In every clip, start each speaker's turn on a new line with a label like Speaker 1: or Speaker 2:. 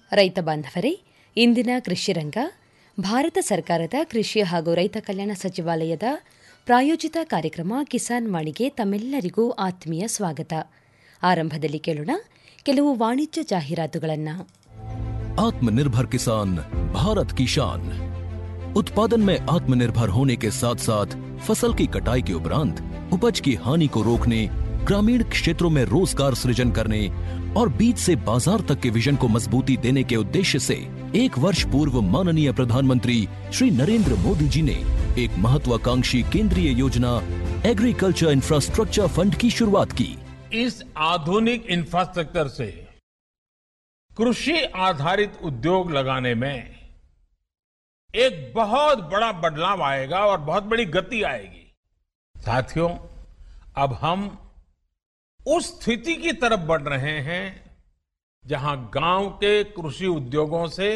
Speaker 1: ರೈತ ಬಾಂಧವರೇ ಇಂದಿನ ಕೃಷಿ ರಂಗ ಭಾರತ ಸರ್ಕಾರದ ಕೃಷಿ ಹಾಗೂ ರೈತ ಕಲ್ಯಾಣ ಸಚಿವಾಲಯದ ಪ್ರಾಯೋಜಿತ ಕಾರ್ಯಕ್ರಮ ಕಿಸಾನ್ ವಾಣಿಗೆ ತಮ್ಮೆಲ್ಲರಿಗೂ ಆತ್ಮೀಯ ಸ್ವಾಗತ ಆರಂಭದಲ್ಲಿ ಕೇಳೋಣ ಕೆಲವು ವಾಣಿಜ್ಯ ಜಾಹೀರಾತುಗಳನ್ನು
Speaker 2: आत्मनिर्भर किसान भारत की शान उत्पादन में आत्मनिर्भर होने के साथ साथ फसल की कटाई के उपरांत उपज की हानि को रोकने ग्रामीण क्षेत्रों में रोजगार सृजन करने और बीज से बाजार तक के विजन को मजबूती देने के उद्देश्य से एक वर्ष पूर्व माननीय प्रधानमंत्री श्री नरेंद्र मोदी जी ने एक महत्वाकांक्षी केंद्रीय योजना एग्रीकल्चर इंफ्रास्ट्रक्चर फंड की शुरुआत की
Speaker 3: इस आधुनिक इंफ्रास्ट्रक्चर से कृषि आधारित उद्योग लगाने में एक बहुत बड़ा बदलाव आएगा और बहुत बड़ी गति आएगी साथियों अब हम उस स्थिति की तरफ बढ़ रहे हैं जहां गांव के कृषि उद्योगों से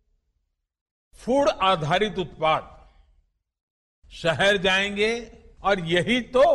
Speaker 3: फूड आधारित उत्पाद शहर जाएंगे और यही तो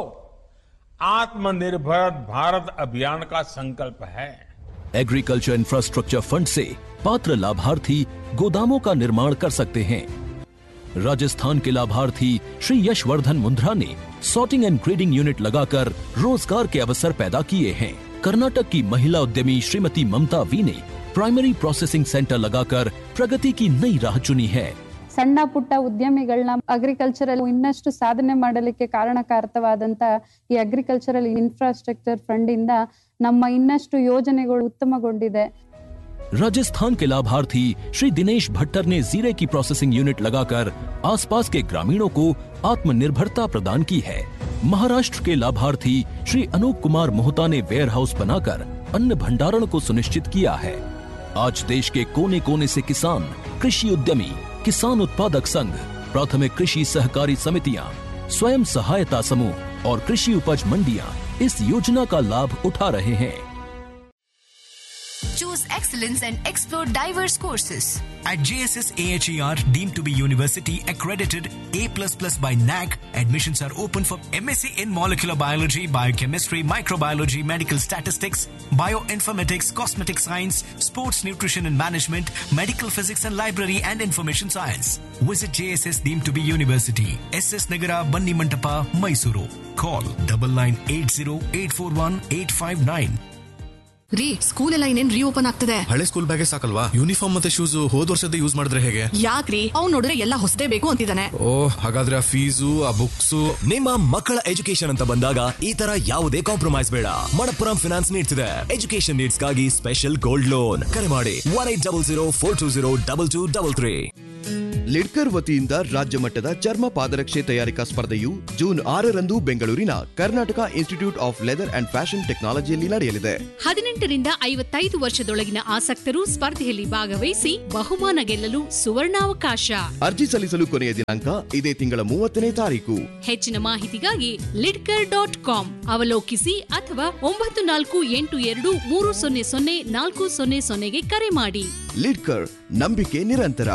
Speaker 3: आत्मनिर्भर भारत अभियान का संकल्प है
Speaker 2: एग्रीकल्चर इंफ्रास्ट्रक्चर फंड से पात्र लाभार्थी गोदामों का निर्माण कर सकते हैं राजस्थान के लाभार्थी श्री यशवर्धन मुंद्रा ने सॉर्टिंग एंड ग्रेडिंग यूनिट लगाकर रोजगार के अवसर पैदा किए हैं कर्नाटक की महिला उद्यमी श्रीमती ममता वी ने प्राइमरी प्रोसेसिंग सेंटर लगाकर प्रगति की नई राह चुनी है
Speaker 4: ಸಣ್ಣ ಪುಟ್ಟ ಉದ್ಯಮಿಗಳನ್ನ ಅಗ್ರಿಕಲ್ಚರಲ್ ಇನ್ನಷ್ಟು ಸಾಧನೆ ಮಾಡಲಿಕ್ಕೆ ಕಾರಣಕಾರಕವಾದಂತ ಈ ಅಗ್ರಿಕಲ್ಚರಲ್ ಇನ್ಫ್ರಾಸ್ಟ್ರಕ್ಚರ್ ಫಂಡ್ ಇಂದ ನಮ್ಮ ಇನ್ನಷ್ಟು ಯೋಜನೆಗಳು ಉತ್ತಮಗೊಂಡಿದೆ
Speaker 2: राजस्थान के लाभार्थी श्री दिनेश भट्टर ने जीरे की प्रोसेसिंग यूनिट लगाकर आसपास के ग्रामीणों को आत्मनिर्भरता प्रदान की है महाराष्ट्र के लाभार्थी श्री अनूप कुमार मोहता ने वेयर हाउस बनाकर अन्न भंडारण को सुनिश्चित किया है आज देश के कोने कोने से किसान कृषि उद्यमी किसान उत्पादक संघ प्राथमिक कृषि सहकारी समितियां स्वयं सहायता समूह और कृषि उपज मंडियां इस योजना का लाभ उठा रहे हैं
Speaker 5: Choose excellence and explore diverse courses.
Speaker 6: At JSS AHER, deemed to be university accredited A++ by NAC, admissions are open for MSc in molecular biology, biochemistry, microbiology, medical statistics, bioinformatics, cosmetic science, sports nutrition and management, medical physics and library and information science. Visit JSS deemed to be university, SS Nagara, Banni Mantapa, Mysuru. Call double nine eight zero eight four one eight five nine.
Speaker 5: ರೀ school ಎಲ್ಲ ಇನ್ನೇನ್ reopen ಆಗ್ತದೆ
Speaker 7: ಹಳೆ school ಬ್ಯಾಗೇ ಸಾಕಲ್ವಾ uniform ಮತ್ತೆ shoes ಹೋದ್ ವರ್ಷದ use ಮಾಡಿದ್ರೆ ಹೇಗೆ
Speaker 5: ಯಾಕ್ರಿ ಅವ್ನ್ ನೋಡಿದ್ರೆ ಎಲ್ಲ ಹೊಸದೇ ಬೇಕು ಅಂತಿದ್ದಾನೆ
Speaker 7: ಓ ಹಾಗಾದ್ರೆ ಆ ಫೀಸು ಆ ಬುಕ್ಸ್
Speaker 8: ನಿಮ್ಮ ಮಕ್ಕಳ ಎಜುಕೇಶನ್ ಅಂತ ಬಂದಾಗ ಈ ತರ ಯಾವುದೇ ಕಾಂಪ್ರಮೈಸ್ ಬೇಡ ಮಣಪ್ಪುರಂ ಫಿನಾನ್ಸ್ ನೀಡ್ತಿದೆ ಎಜುಕೇಶನ್ ನೀಡ್ಸ್ ಗಾಗಿ ಸ್ಪೆಷಲ್ ಗೋಲ್ಡ್ ಲೋನ್ ಕರೆ ಮಾಡಿ one eight double zero four two zero double two double three
Speaker 9: Lidkar ವತಿಯಿಂದ ರಾಜ್ಯ ಮಟ್ಟದ ಚರ್ಮ ಪಾದರಕ್ಷೆ ತಯಾರಿಕಾ ಸ್ಪರ್ಧೆಯು ಜೂನ್ ಆರರಂದು ಬೆಂಗಳೂರಿನ Karnataka Institute of Leather and Fashion ಟೆಕ್ನಾಲಜಿಯಲ್ಲಿ ನಡೆಯಲಿದೆ
Speaker 10: ಹದಿನೆಂಟರಿಂದ ಐವತ್ತೈದು ವರ್ಷದೊಳಗಿನ ಆಸಕ್ತರು ಸ್ಪರ್ಧೆಯಲ್ಲಿ ಭಾಗವಹಿಸಿ ಬಹುಮಾನ ಗೆಲ್ಲಲು ಸುವರ್ಣಾವಕಾಶ
Speaker 9: ಅರ್ಜಿ ಸಲ್ಲಿಸಲು ಕೊನೆಯ ದಿನಾಂಕ ಇದೇ ತಿಂಗಳ ಮೂವತ್ತನೇ ತಾರೀಕು
Speaker 10: ಹೆಚ್ಚಿನ ಮಾಹಿತಿಗಾಗಿ ಲಿಡ್ಕರ್ ಡಾಟ್ ಕಾಮ್ ಅವಲೋಕಿಸಿ ಅಥವಾ ಒಂಬತ್ತು ನಾಲ್ಕು ಎಂಟು ಎರಡು ಮೂರು ಸೊನ್ನೆ ಸೊನ್ನೆ ನಾಲ್ಕು ಸೊನ್ನೆ ಸೊನ್ನೆಗೆ ಕರೆ ಮಾಡಿ
Speaker 9: ಲಿಡ್ಕರ್ ನಂಬಿಕೆ ನಿರಂತರ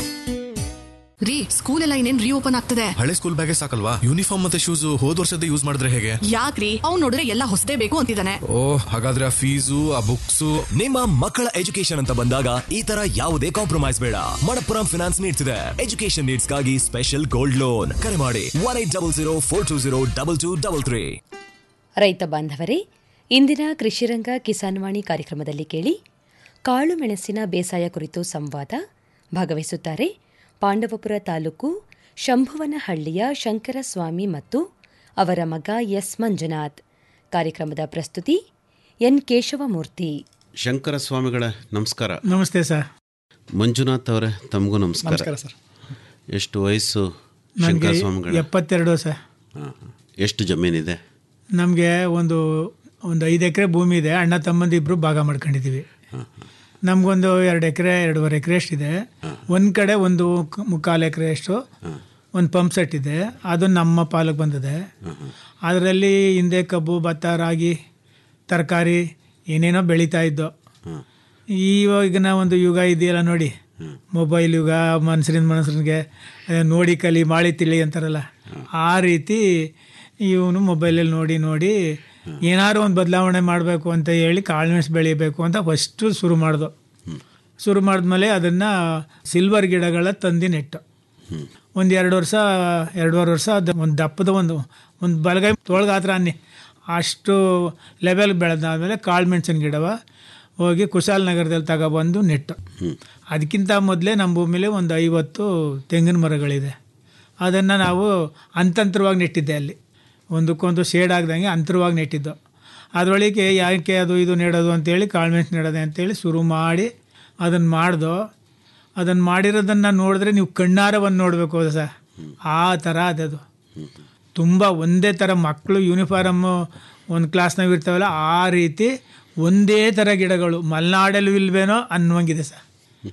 Speaker 5: ರೀ ಸ್ಕೂಲ್ ಎಲ್ಲ ಇನ್ನೇನ್ ರೀಓಪನ್ ಆಗ್ತದೆ
Speaker 7: ಹಳೆ ಸ್ಕೂಲ್ ಬ್ಯಾಗೇ ಸಾಕಲ್ವಾ ಯೂನಿಫಾರ್ಮ್ ಮತ್ತೆ ಶೂಸ್ ಹೋದ್ ವರ್ಷದ ಯೂಸ್ ಮಾಡಿದ್ರೆ ಹೇಗೆ
Speaker 5: ಯಾಕ್ರಿ ಅವ್ನ್ ನೋಡಿದ್ರೆ ಎಲ್ಲ ಹೊಸದೇ ಬೇಕು ಅಂತಿದ್ದಾನೆ
Speaker 7: ಓ ಹಾಗಾದ್ರೆ ಆ ಫೀಸು ಆ ಬುಕ್ಸ್
Speaker 8: ನಿಮ್ಮ ಮಕ್ಕಳ ಎಜುಕೇಶನ್ ಅಂತ ಬಂದಾಗ ಈ ತರ ಯಾವುದೇ ಕಾಂಪ್ರಮೈಸ್ ಬೇಡ ಮಣಪ್ಪುರಂ ಫಿನಾನ್ಸ್ ನೀಡ್ತಿದೆ ಎಜುಕೇಶನ್ ನೀಡ್ಸ್ ಗಾಗಿ ಸ್ಪೆಷಲ್ ಗೋಲ್ಡ್ ಲೋನ್ ಕರೆ ಮಾಡಿ one eight double zero four two zero double two double three
Speaker 1: ರೈತ ಬಾಂಧವರೇ ಇಂದಿನ ಕೃಷಿರಂಗ ಕಿಸಾನ್ವಾಣಿ ಕಾರ್ಯಕ್ರಮದಲ್ಲಿ ಕೇಳಿ ಕಾಳು ಮೆಣಸಿನ ಬೇಸಾಯ ಕುರಿತು ಸಂವಾದ ಭಾಗವಹಿಸುತ್ತಾರೆ ಪಾಂಡವಪುರ ತಾಲೂಕು ಶಂಭುವನಹಳ್ಳಿಯ ಶಂಕರಸ್ವಾಮಿ ಮತ್ತು ಅವರ ಮಗ ಎಸ್ ಮಂಜುನಾಥ್ ಕಾರ್ಯಕ್ರಮದ ಪ್ರಸ್ತುತಿ ಎನ್ ಕೇಶವಮೂರ್ತಿ
Speaker 11: ಶಂಕರ ಸ್ವಾಮಿಗಳ ನಮಸ್ಕಾರ
Speaker 12: ನಮಸ್ತೆ ಸರ್
Speaker 11: ಮಂಜುನಾಥ್ ಅವರೇ ತಮಗೂ ನಮಸ್ಕಾರ
Speaker 12: ನಮಸ್ಕಾರ ಸರ್
Speaker 11: ಎಷ್ಟು ವಯಸ್ಸು
Speaker 12: ನನಗೆ
Speaker 11: ಶಂಕರ ಸ್ವಾಮಿಗಳ
Speaker 12: ಎಪ್ಪತ್ತೆರಡು ಸರ್
Speaker 11: ಎಷ್ಟು ಜಮೀನಿದೆ
Speaker 12: ನಮಗೆ ಒಂದು ಒಂದು ಐದು ಎಕರೆ ಭೂಮಿ ಇದೆ ಅಣ್ಣ ತಮ್ಮಂದಿಬ್ರು ಭಾಗ ಮಾಡ್ಕೊಂಡಿದ್ದೀವಿ ನಮಗೊಂದು ಎರಡು ಎಕರೆ ಎರಡೂವರೆ ಎಕರೆ ಅಷ್ಟಿದೆ ಒಂದು ಕಡೆ ಒಂದು ಕ- ಮುಕ್ಕಾಲು ಎಕರೆ ಅಷ್ಟು ಒಂದು ಪಂಪ್ ಸೆಟ್ ಇದೆ ಅದು ನಮ್ಮ ಪಾಲಿಗೆ ಬಂದಿದೆ ಅದರಲ್ಲಿ ಹಿಂದೆ ಕಬ್ಬು ಭತ್ತ ರಾಗಿ ತರಕಾರಿ ಏನೇನೋ ಬೆಳೀತಾ ಇದ್ದೋ ಇವಾಗಿನ ಒಂದು ಯುಗ ಇದೆಯಲ್ಲ ನೋಡಿ ಮೊಬೈಲ್ ಯುಗ ಮನುಷ್ಯರಿಂದ ಮನುಷ್ಯನಿಗೆ ಅದೇ ನೋಡಿ ಕಲಿ ಮಾಳಿ ತಿಳಿ ಅಂತಾರಲ್ಲ ಆ ರೀತಿ ಇವನು ಮೊಬೈಲಲ್ಲಿ ನೋಡಿ ನೋಡಿ ಏನಾದ್ರು ಒಂದು ಬದಲಾವಣೆ ಮಾಡಬೇಕು ಅಂತ ಹೇಳಿ ಕಾಳುಮೆಣಸು ಬೆಳಿಬೇಕು ಅಂತ ಫಸ್ಟು ಶುರು ಮಾಡ್ದು ಶುರು ಮಾಡಿದ್ಮೇಲೆ ಅದನ್ನು ಸಿಲ್ವರ್ ಗಿಡಗಳ ತಂದು ನೆಟ್ಟು ಒಂದು ಎರಡು ವರ್ಷ ಎರಡೂವರೆ ವರ್ಷ ಅದು ಒಂದು ದಪ್ಪದ ಒಂದು ಒಂದು ಬಲಗೈ ತೊಳ್ಗಾತ್ರ ಅನ್ನಿ ಅಷ್ಟು ಲೆವೆಲ್ ಬೆಳೆದಾದ್ಮೇಲೆ ಕಾಳು ಮೆಣಸಿನ ಗಿಡವ ಹೋಗಿ ಕುಶಾಲನಗರದಲ್ಲಿ ತಗೊಬಂದು ನೆಟ್ಟು ಅದಕ್ಕಿಂತ ಮೊದಲೇ ನಮ್ಮ ಭೂಮಿಲಿ ಒಂದು ಐವತ್ತು ತೆಂಗಿನ ಮರಗಳಿದೆ ಅದನ್ನು ನಾವು ಅಂತಂತರವಾಗಿ ನೆಟ್ಟಿದ್ದೆ ಅಲ್ಲಿ ಒಂದಕ್ಕೊಂದು ಶೇಡ್ ಆಗ್ದಂಗೆ ಅಂತರವಾಗಿ ನೆಟ್ಟಿದ್ದು ಅದರೊಳಗೆ ಯಾಕೆ ಅದು ಇದು ನೆಡೋದು ಅಂತೇಳಿ ಕಾಳು ಮೆಣಸು ನೆಡೋದೆ ಅಂತೇಳಿ ಶುರು ಮಾಡಿ ಅದನ್ನು ಮಾಡ್ದೋ ಅದನ್ನು ಮಾಡಿರೋದನ್ನು ನೋಡಿದ್ರೆ ನೀವು ಕಣ್ಣಾರ ಒಂದು ನೋಡಬೇಕು ಅದು ಸರ್ ಆ ಥರ ಅದದು ತುಂಬ ಒಂದೇ ಥರ ಮಕ್ಕಳು ಯೂನಿಫಾರಮ್ಮು ಒಂದು ಕ್ಲಾಸ್ನಾಗ ಇರ್ತಾವಲ್ಲ ಆ ರೀತಿ ಒಂದೇ ಥರ ಗಿಡಗಳು ಮಲೆನಾಡಲ್ಲೂ ಇಲ್ವೇನೋ ಅನ್ನುವಂಗಿದೆ ಸರ್